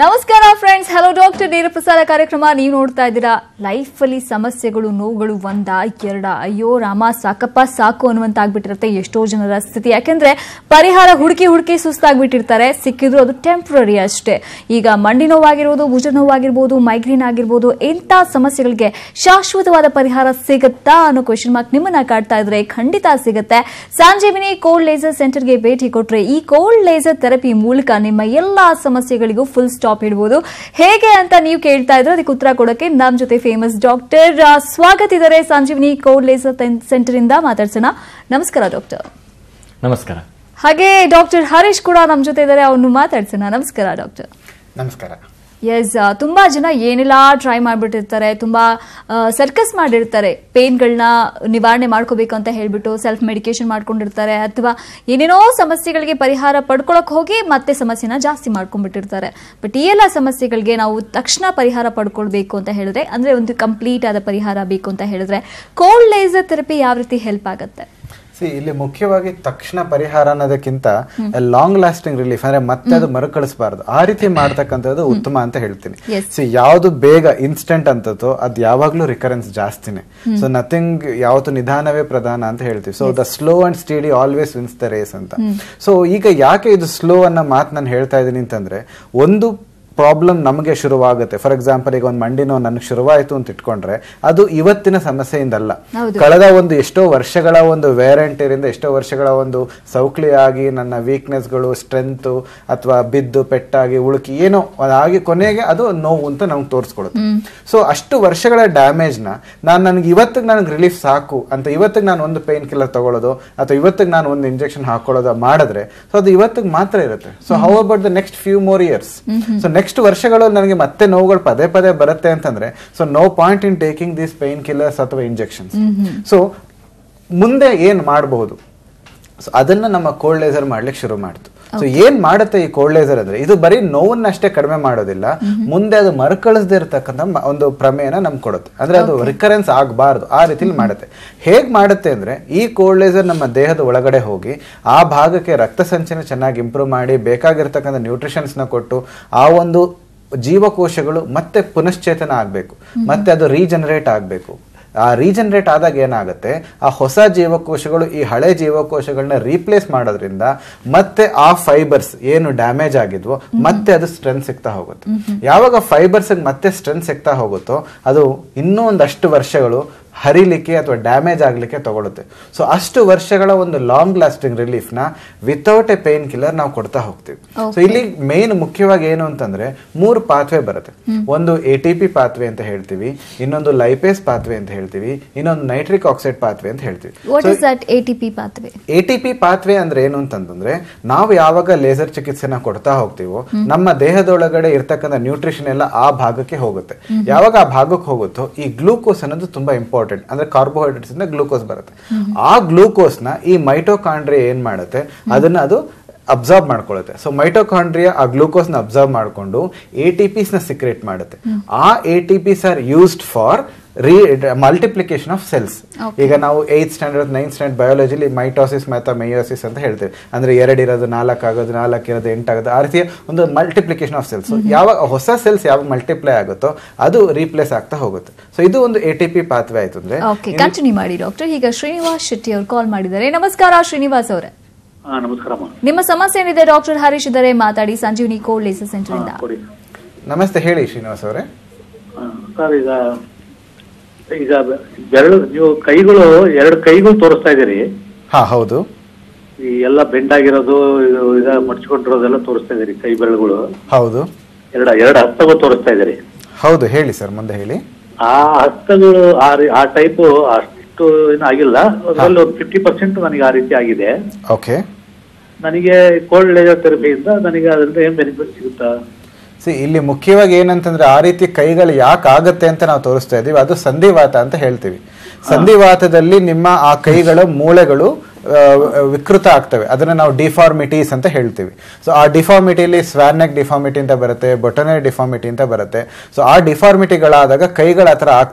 ನಮಸ್ಕಾರ friends hello doctor ನೇರ ಪ್ರಸಾರ ಕಾರ್ಯಕ್ರಮ ನೀವು ನೋಡ್ತಾ ಇದ್ದೀರಾ ಲೈಫ್ ಅಲ್ಲಿ ಸಮಸ್ಯೆಗಳು ನೋವುಗಳು ಒಂದ ಎರಡ ಅಯ್ಯೋ ರಾಮ ಸಾಕಪ್ಪ ಸಾಕು ಅನ್ನುವಂತ ಆಗ್ಬಿಟ್ಟಿರುತ್ತೆ ಎಷ್ಟೋ ಜನರ ಸ್ಥಿತಿ ಯಾಕೆಂದ್ರೆ ಪರಿಹಾರ ಹುಡುಕಿ ಹುಡುಕಿ ಸುಸ್ತಾಗ್ಬಿಟ್ಟಿರ್ತಾರೆ ಸಿಕ್ಕಿದ್ರು ಅದು ಟೆಂಪ್ರರಿ ಅಷ್ಟೇ ಈಗ ಮಂಡಿ ನೋವಾಗಿರ್ಬೋದು ಭುಜ ನೋವಾಗಿರ್ಬೋದು ಮೈಗ್ರೇನ್ ಆಗಿರ್ಬೋದು ಇಂಥ ಸಮಸ್ಯೆಗಳಿಗೆ ಶಾಶ್ವತವಾದ ಪರಿಹಾರ ಸಿಗುತ್ತಾ ಅನ್ನೋ ಕ್ವೆಶನ್ ಮಾರ್ಕ್ ನಿಮ್ಮನ್ನ ಕಾಡ್ತಾ ಇದ್ರೆ ಖಂಡಿತ ಸಿಗುತ್ತೆ ಸಂಜೀವಿನಿ ಕೋಲ್ಡ್ ಲೇಸರ್ ಸೆಂಟರ್ಗೆ ಭೇಟಿ ಕೊಟ್ರೆ ಈ ಕೋಲ್ಡ್ ಲೇಸರ್ ಥೆರಪಿ ಮೂಲಕ ನಿಮ್ಮ ಎಲ್ಲಾ ಸಮಸ್ಯೆಗಳಿಗೂ ಫುಲ್ ಸ್ಟಾಪ್ ಇಡಬಹುದು ಹೇಗೆ ಅಂತ ನೀವು ಕೇಳ್ತಾ ಇದ್ರೆ ಅದಕ್ಕೆ ಉತ್ತರ ಕೊಡೋಕೆ ನಮ್ಮ ಜೊತೆ ಫೇಮಸ್ ಡಾಕ್ಟರ್ ಸ್ವಾಗತ ಇದ್ದಾರೆ ಸಂಜೀವಿನಿ ಕೋಲ್ಡ್ ಲೇಸರ್ ಸೆಂಟರ್ ಇಂದ ಮಾತಾಡ್ಸೋಣ ನಮಸ್ಕಾರ ಡಾಕ್ಟರ್ ನಮಸ್ಕಾರ ಹಾಗೆ ಡಾಕ್ಟರ್ ಹರೀಶ್ ಕೂಡ ನಮ್ಮ ಜೊತೆ ಇದ್ದಾರೆ ಅವ್ರನ್ನು ಮಾತಾಡ್ಸೋಣ ನಮಸ್ಕಾರ ಡಾಕ್ಟರ್ ನಮಸ್ಕಾರ ಎಸ್ ತುಂಬಾ ಜನ ಏನೆಲ್ಲ ಟ್ರೈ ಮಾಡ್ಬಿಟ್ಟಿರ್ತಾರೆ ತುಂಬಾ ಸರ್ಕಸ್ ಮಾಡಿರ್ತಾರೆ ಪೇನ್ಗಳನ್ನ ನಿವಾರಣೆ ಮಾಡ್ಕೋಬೇಕು ಅಂತ ಹೇಳ್ಬಿಟ್ಟು ಸೆಲ್ಫ್ ಮೆಡಿಕೇಶನ್ ಮಾಡ್ಕೊಂಡಿರ್ತಾರೆ ಅಥವಾ ಏನೇನೋ ಸಮಸ್ಯೆಗಳಿಗೆ ಪರಿಹಾರ ಪಡ್ಕೊಳಕ್ ಹೋಗಿ ಮತ್ತೆ ಸಮಸ್ಯೆನ ಜಾಸ್ತಿ ಮಾಡ್ಕೊಂಡ್ಬಿಟ್ಟಿರ್ತಾರೆ ಬಟ್ ಈ ಎಲ್ಲ ಸಮಸ್ಯೆಗಳಿಗೆ ನಾವು ತಕ್ಷಣ ಪರಿಹಾರ ಪಡ್ಕೊಳ್ಬೇಕು ಅಂತ ಹೇಳಿದ್ರೆ ಅಂದ್ರೆ ಒಂದು ಕಂಪ್ಲೀಟ್ ಆದ ಪರಿಹಾರ ಬೇಕು ಅಂತ ಹೇಳಿದ್ರೆ ಕೋಲ್ಡ್ ಲೇಸರ್ ಥೆರಪಿ ಯಾವ ರೀತಿ ಹೆಲ್ಪ್ ಆಗುತ್ತೆ ಸಿ ಇಲ್ಲಿ ಮುಖ್ಯವಾಗಿ ತಕ್ಷಣ ಪರಿಹಾರ ಅನ್ನೋದಕ್ಕಿಂತ ಲಾಂಗ್ ಲಾಸ್ಟಿಂಗ್ ರಿಲೀಫ್ ಅಂದ್ರೆ ಮತ್ತೆ ಅದು ಮರುಕಳಿಸಬಾರ್ದು ಆ ರೀತಿ ಮಾಡ್ತಕ್ಕಂಥದ್ದು ಉತ್ತಮ ಅಂತ ಹೇಳ್ತೀನಿ Yes. ಸಿ ಯಾವ್ದು ಬೇಗ ಇನ್ಸ್ಟೆಂಟ್ ಅಂತದೋ ಅದು ಯಾವಾಗ್ಲೂ ರಿಕರೆನ್ಸ್ ಜಾಸ್ತಿನೇ ಸೊ ನಥಿಂಗ್ ಯಾವತ್ತು ನಿಧಾನವೇ ಪ್ರಧಾನ ಅಂತ ಹೇಳ್ತೀವಿ so the slow and steady always wins the race ಅಂತ ಸೊ ಈಗ ಯಾಕೆ ಇದು ಸ್ಲೋ ಅನ್ನೋ ಮಾತು ನಾನು ಹೇಳ್ತಾ ಇದ್ದೀನಿ ಅಂತಂದ್ರೆ ಒಂದು ಪ್ರಾಬ್ಲಮ್ ನಮಗೆ ಶುರುವಾಗುತ್ತೆ ಫಾರ್ ಎಕ್ಸಾಂಪಲ್ ಈಗ ಒಂದು ಮಂಡಿ ನೋವು ನನಗೆ ಶುರುವಾಯಿತು ಅಂತ ಇಟ್ಕೊಂಡ್ರೆ ಅದು ಇವತ್ತಿನ ಸಮಸ್ಯೆಯಿಂದಲ್ಲ ಹೌದು. ಕಳೆದ ಒಂದು ಎಷ್ಟೋ ವರ್ಷಗಳ ಒಂದು ವೇರಂಟಿಯರಿಂದ ಎಷ್ಟೋ ವರ್ಷಗಳ ಒಂದು ಸೌಕ್ಲಿ ಆಗಿ ನನ್ನ ವೀಕ್ನೆಸ್ಗಳು ಸ್ಟ್ರೆಂತ್ ಅಥವಾ ಬಿದ್ದು ಪೆಟ್ಟಾಗಿ ಉಳುಕಿ ಏನೋ ಆಗಿ ಕೊನೆಗೆ ಅದು ನೋವು ಅಂತ ನಮ್ಗೆ ತೋರಿಸ್ಕೊಡುತ್ತೆ ಸೊ ಅಷ್ಟು ವರ್ಷಗಳ ಡ್ಯಾಮೇಜ್ನ ನಾನು ನನಗೆ ಇವತ್ತಿಗೆ ನನಗೆ ರಿಲೀಫ್ ಸಾಕು ಅಂತ ಇವತ್ತಿಗೆ ನಾನು ಒಂದು ಪೇನ್ ಕಿಲ್ಲರ್ ತಗೊಳ್ಳೋದು ಅಥವಾ ಇವತ್ತಿಗೆ ನಾನು ಒಂದು ಇಂಜೆಕ್ಷನ್ ಹಾಕೊಳ್ಳೋದು ಮಾಡಿದ್ರೆ ಸೊ ಅದು ಇವತ್ತಿಗೆ ಮಾತ್ರ ಇರುತ್ತೆ so how about the next few more years so next ವರ್ಷಗಳು ನನಗೆ ಮತ್ತೆ ನೋವುಗಳು ಪದೇ ಪದೇ ಬರುತ್ತೆ ಅಂತಂದ್ರೆ so no point in taking these painkillers ಅಥವಾ ಇಂಜೆಕ್ಷನ್ಸ್ ಸೊ ಮುಂದೆ ಏನ್ ಮಾಡಬಹುದು ಸೊ ಅದನ್ನ ನಮ್ಮ ಕೋಲ್ಡ್ ಲೇಸರ್ ಮಾಡ್ಲಿಕ್ಕೆ ಶುರು ಮಾಡ್ತು ಸೊ ಏನ್ ಮಾಡುತ್ತೆ ಈ ಕೋಲ್ಡ್ ಲೇಸರ್ ಅಂದ್ರೆ ಇದು ಬರೀ ನೋವನ್ನಷ್ಟೇ ಕಡಿಮೆ ಮಾಡೋದಿಲ್ಲ ಮುಂದೆ ಅದು ಮರುಕಳಿಸದೇ ಇರತಕ್ಕಂಥ ಮ- ಒಂದು ಪ್ರಮೇಯನ ನಮ್ಗೆ ಕೊಡುತ್ತೆ ಅಂದ್ರೆ ಅದು ರಿಕರೆನ್ಸ್ ಆಗಬಾರ್ದು ಆ ರೀತಿಲಿ ಮಾಡುತ್ತೆ ಹೇಗ್ ಮಾಡುತ್ತೆ ಅಂದ್ರೆ ಈ ಕೋಲ್ಡ್ ಲೇಸರ್ ನಮ್ಮ ದೇಹದ ಒಳಗಡೆ ಹೋಗಿ ಆ ಭಾಗಕ್ಕೆ ರಕ್ತ ಸಂಚಲನ ಚೆನ್ನಾಗಿ ಇಂಪ್ರೂವ್ ಮಾಡಿ ಬೇಕಾಗಿರ್ತಕ್ಕಂಥ ನ್ಯೂಟ್ರಿಷನ್ಸ್ ನ ಕೊಟ್ಟು ಆ ಒಂದು ಜೀವಕೋಶಗಳು ಮತ್ತೆ ಪುನಶ್ಚೇತನ ಆಗಬೇಕು ಮತ್ತೆ ಅದು ರೀಜನರೇಟ್ ಆಗಬೇಕು ಆ ರೀಜನರೇಟ್ ಆದಾಗ ಏನಾಗುತ್ತೆ ಆ ಹೊಸ ಜೀವಕೋಶಗಳು ಈ ಹಳೆ ಜೀವಕೋಶಗಳನ್ನ ರೀಪ್ಲೇಸ್ ಮಾಡೋದ್ರಿಂದ ಮತ್ತೆ ಆ ಫೈಬರ್ಸ್ ಏನು ಡ್ಯಾಮೇಜ್ ಆಗಿದ್ವೋ ಮತ್ತೆ ಅದು ಸ್ಟ್ರೆಂತ್ ಸಿಗ್ತಾ ಹೋಗುತ್ತೆ ಯಾವಾಗ ಫೈಬರ್ಸ್ ಮತ್ತೆ ಸ್ಟ್ರೆಂತ್ ಸಿಗ್ತಾ ಹೋಗುತ್ತೋ ಅದು ಇನ್ನೂ ಒಂದಷ್ಟು ವರ್ಷಗಳು ಹರಿಲಿಕ್ಕೆ ಅಥವಾ ಡ್ಯಾಮೇಜ್ ಆಗಲಿಕ್ಕೆ ತಗೊಳುತ್ತೆ ಸೊ ಅಷ್ಟು ವರ್ಷಗಳ ಒಂದು ಲಾಂಗ್ ಲಾಸ್ಟಿಂಗ್ ರಿಲೀಫ್ನ ವಿತೌಟ್ ಎ ಪೇನ್ ಕಿಲ್ಲರ್ ನಾವು ಕೊಡ್ತಾ ಹೋಗ್ತೀವಿ ಸೊ ಇಲ್ಲಿ ಮೇನ್ ಮುಖ್ಯವಾಗಿ ಏನು ಅಂತಂದ್ರೆ ಮೂರು ಪಾತ್ವೆ ಬರುತ್ತೆ ಒಂದು ಎ ಟಿ ಪಿ ಪಾತ್ವೆ ಅಂತ ಹೇಳ್ತೀವಿ ಇನ್ನೊಂದು ಲೈಪೇಸ್ ಪಾತ್ವೆ ಅಂತ ಹೇಳ್ತೀವಿ ಇನ್ನೊಂದು ನೈಟ್ರಿಕ್ ಆಕ್ಸೈಡ್ ಪಾತ್ವೆ ಅಂತ ಹೇಳ್ತೀವಿ what is that A T P pathway A T P pathway ಅಂದ್ರೆ ಏನು ಅಂತಂದ್ರೆ ನಾವು ಯಾವಾಗ ಲೇಸರ್ ಚಿಕಿತ್ಸೆನ ಕೊಡ್ತಾ ಹೋಗ್ತೀವೋ ನಮ್ಮ ದೇಹದೊಳಗಡೆ ಇರ್ತಕ್ಕಂಥ ನ್ಯೂಟ್ರಿಷನ್ ಎಲ್ಲ ಆ ಭಾಗಕ್ಕೆ ಹೋಗುತ್ತೆ ಯಾವಾಗ ಆ ಭಾಗಕ್ಕೆ ಹೋಗುತ್ತೋ ಈ ಗ್ಲೂಕೋಸ್ ಅನ್ನೋದು ತುಂಬಾ ಇಂಪಾರ್ಟೆಂಟ್ ಅಂದ್ರೆ ಕಾರ್ಬೋಹೈಡ್ರೇಟ್ಸ್ ಇಂದ ಗ್ಲೂಕೋಸ್ ಬರುತ್ತೆ ಆ ಗ್ಲೂಕೋಸ್ ನ ಈ ಮೈಟೋಕಾಂಡ್ರಿಯಾ ಏನ್ ಮಾಡುತ್ತೆ ಅದನ್ನ ಅದು ಅಬ್ಸರ್ವ್ ಮಾಡ್ಕೊಳ್ಳುತ್ತೆ ಸೊ ಮೈಟೋಕಾಂಡ್ರಿಯಾ ಆ ಗ್ಲೂಕೋಸ್ ನ ಅಬ್ಸರ್ವ್ ಮಾಡಿಕೊಂಡು ಎ ಟಿ ಪಿಸ್ ನ ಸಿಕ್ರೇಟ್ ಮಾಡುತ್ತೆ ಆ A T P's are used for remultiplication of cells ಈಗ ನಾವು ಏತ್ ಸ್ಟ್ಯಾಂಡರ್ಡ್ ನೈನ್ತ್ ಸ್ಟ್ಯಾಂಡರ್ಡ್ ಬಯಾಲಜಿಲಿ ಮೈಟೋಸಿಸ್ ಮತ್ತು ಮೈಯೋಸಿಸ್ ಅಂತ ಹೇಳ್ತೇವೆ ಅಂದ್ರೆ ಎರಡು ಇರೋದು ನಾಲ್ಕು ಆಗೋದು ನಾಲ್ಕು ಇರೋದು ಎಂಟಾಗೋದು ಆ ರೀತಿಯ ಒಂದು ಮಲ್ಟಿಪ್ಲಿಕೇಶನ್ ಆಫ್ ಸೆಲ್ಸ್ ಯಾವಾಗ ಹೊಸ ಸೆಲ್ಸ್ ಯಾವಾಗ ಮಲ್ಟಿಪ್ಲೈ ಆಗುತ್ತೋ ಅದು ರೀಪ್ಲೇಸ್ ಆಗ್ತಾ ಹೋಗುತ್ತೆ ಸೊ ಇದು ಒಂದು ಎ ಟಿ ಪಿ ಪಾತ್ವೆ ಆಯ್ತು ಅಂದ್ರೆ ಓಕೆ ಕಂಟಿನ್ಯೂ ಮಾಡಿ ಡಾಕ್ಟರ್ ಈಗ ಶ್ರೀನಿವಾಸ್ ಶೆಟ್ಟಿ ಅವರು ಕಾಲ್ ಮಾಡಿದ್ದಾರೆ ನಮಸ್ಕಾರ ಶ್ರೀನಿವಾಸ್ ಅವರೇ ಹಾ ನಮಸ್ಕಾರಮ್ಮ ನಿಮ್ಮ ಸಮಸ್ಯೆ ಏನಿದೆ ಡಾಕ್ಟರ್ ಹರೀಶ್ ಇದ್ದಾರೆ ಮಾತಾಡಿ ಸಂಜೀವಿನಿ ಕೋಲ್ಡ್ ಲೇಸರ್ ಸೆಂಟರ್ ಇಂದ ಕೊಡಿ ನಮಸ್ತೆ ಹೇಳಿ ಶ್ರೀನಿವಾಸ್ ಅವರೇ ಹಾ, ಸರ್ ಈಗ ಈಗ ಬೆರಳು ನೀವು ಕೈಗಳು ಎರಡು ಕೈಗಳು ತೋರಿಸ್ತಾ ಇದ್ದೀರಿ ಹಾ ಹೌದು ಈ ಎಲ್ಲ ಬೆಂಡ್ ಆಗಿರೋದು ಇದು ಇದ ಮಡ್ಚಿಕೊಂಡಿರೋದೆಲ್ಲ ತೋರಿಸ್ತಾ ಇದ್ದೀರಿ ಕೈ ಬೆರಳುಗಳು ಹೌದು ಎರಡ ಎರಡು ಹಸ್ತಗಳು ತೋರಿಸ್ತಾ ಇದ್ದೀರಿ ಹೌದು ಹೇಳಿ ಸರ್ ಮುಂದೆ ಹೇಳಿ ಆ ಹಸ್ತಗಳು ಆ ರೀ- ಆ ಟೈಪ್ ಅಷ್ಟು ಏನು ಆಗಿಲ್ಲ ಅದ್ರಲ್ಲಿ ಒಂದು ಫಿಫ್ಟಿ ಪರ್ಸೆಂಟ್ ನನಗೆ ಆ ರೀತಿ ಆಗಿದೆ ಓಕೆ ನನಗೆ ಕೋಲ್ಡ್ ಲೇಸರ್ ಥೆರಪಿಯಿಂದ ನನಗೆ ಅದರಿಂದ ಏನ್ ಬೆನಿಫಿಟ್ ಸಿಗುತ್ತಾ ಸಿ ಇಲ್ಲಿ ಮುಖ್ಯವಾಗಿ ಏನಂತಂದ್ರೆ ಆ ರೀತಿ ಕೈಗಳು ಯಾಕೆ ಆಗತ್ತೆ ಅಂತ ನಾವು ತೋರಿಸ್ತಾ ಇದೀವಿ ಅದು ಸಂಧಿವಾತ ಅಂತ ಹೇಳ್ತೀವಿ ಸಂಧಿವಾತದಲ್ಲಿ ನಿಮ್ಮ ಆ ಕೈಗಳ ಮೂಳೆಗಳು ಆ, ವಿಕೃತ ಆಗ್ತವೆ ಅದನ್ನ ನಾವು ಡಿಫಾರ್ಮಿಟೀಸ್ ಅಂತ ಹೇಳ್ತೀವಿ ಸೊ ಆ ಡಿಫಾರ್ಮಿಟಿಲಿ ಸ್ವಾನೆಕ್ ಡಿಫಾರ್ಮಿಟಿ ಅಂತ ಬರುತ್ತೆ ಬೊಟನೆ ಡಿಫಾರ್ಮಿಟಿ ಅಂತ ಬರುತ್ತೆ ಸೊ ಆ ಡಿಫಾರ್ಮಿಟಿಗಳಾದಾಗ ಕೈಗಳ ಹತ್ರ ಆಗ್ತವೆ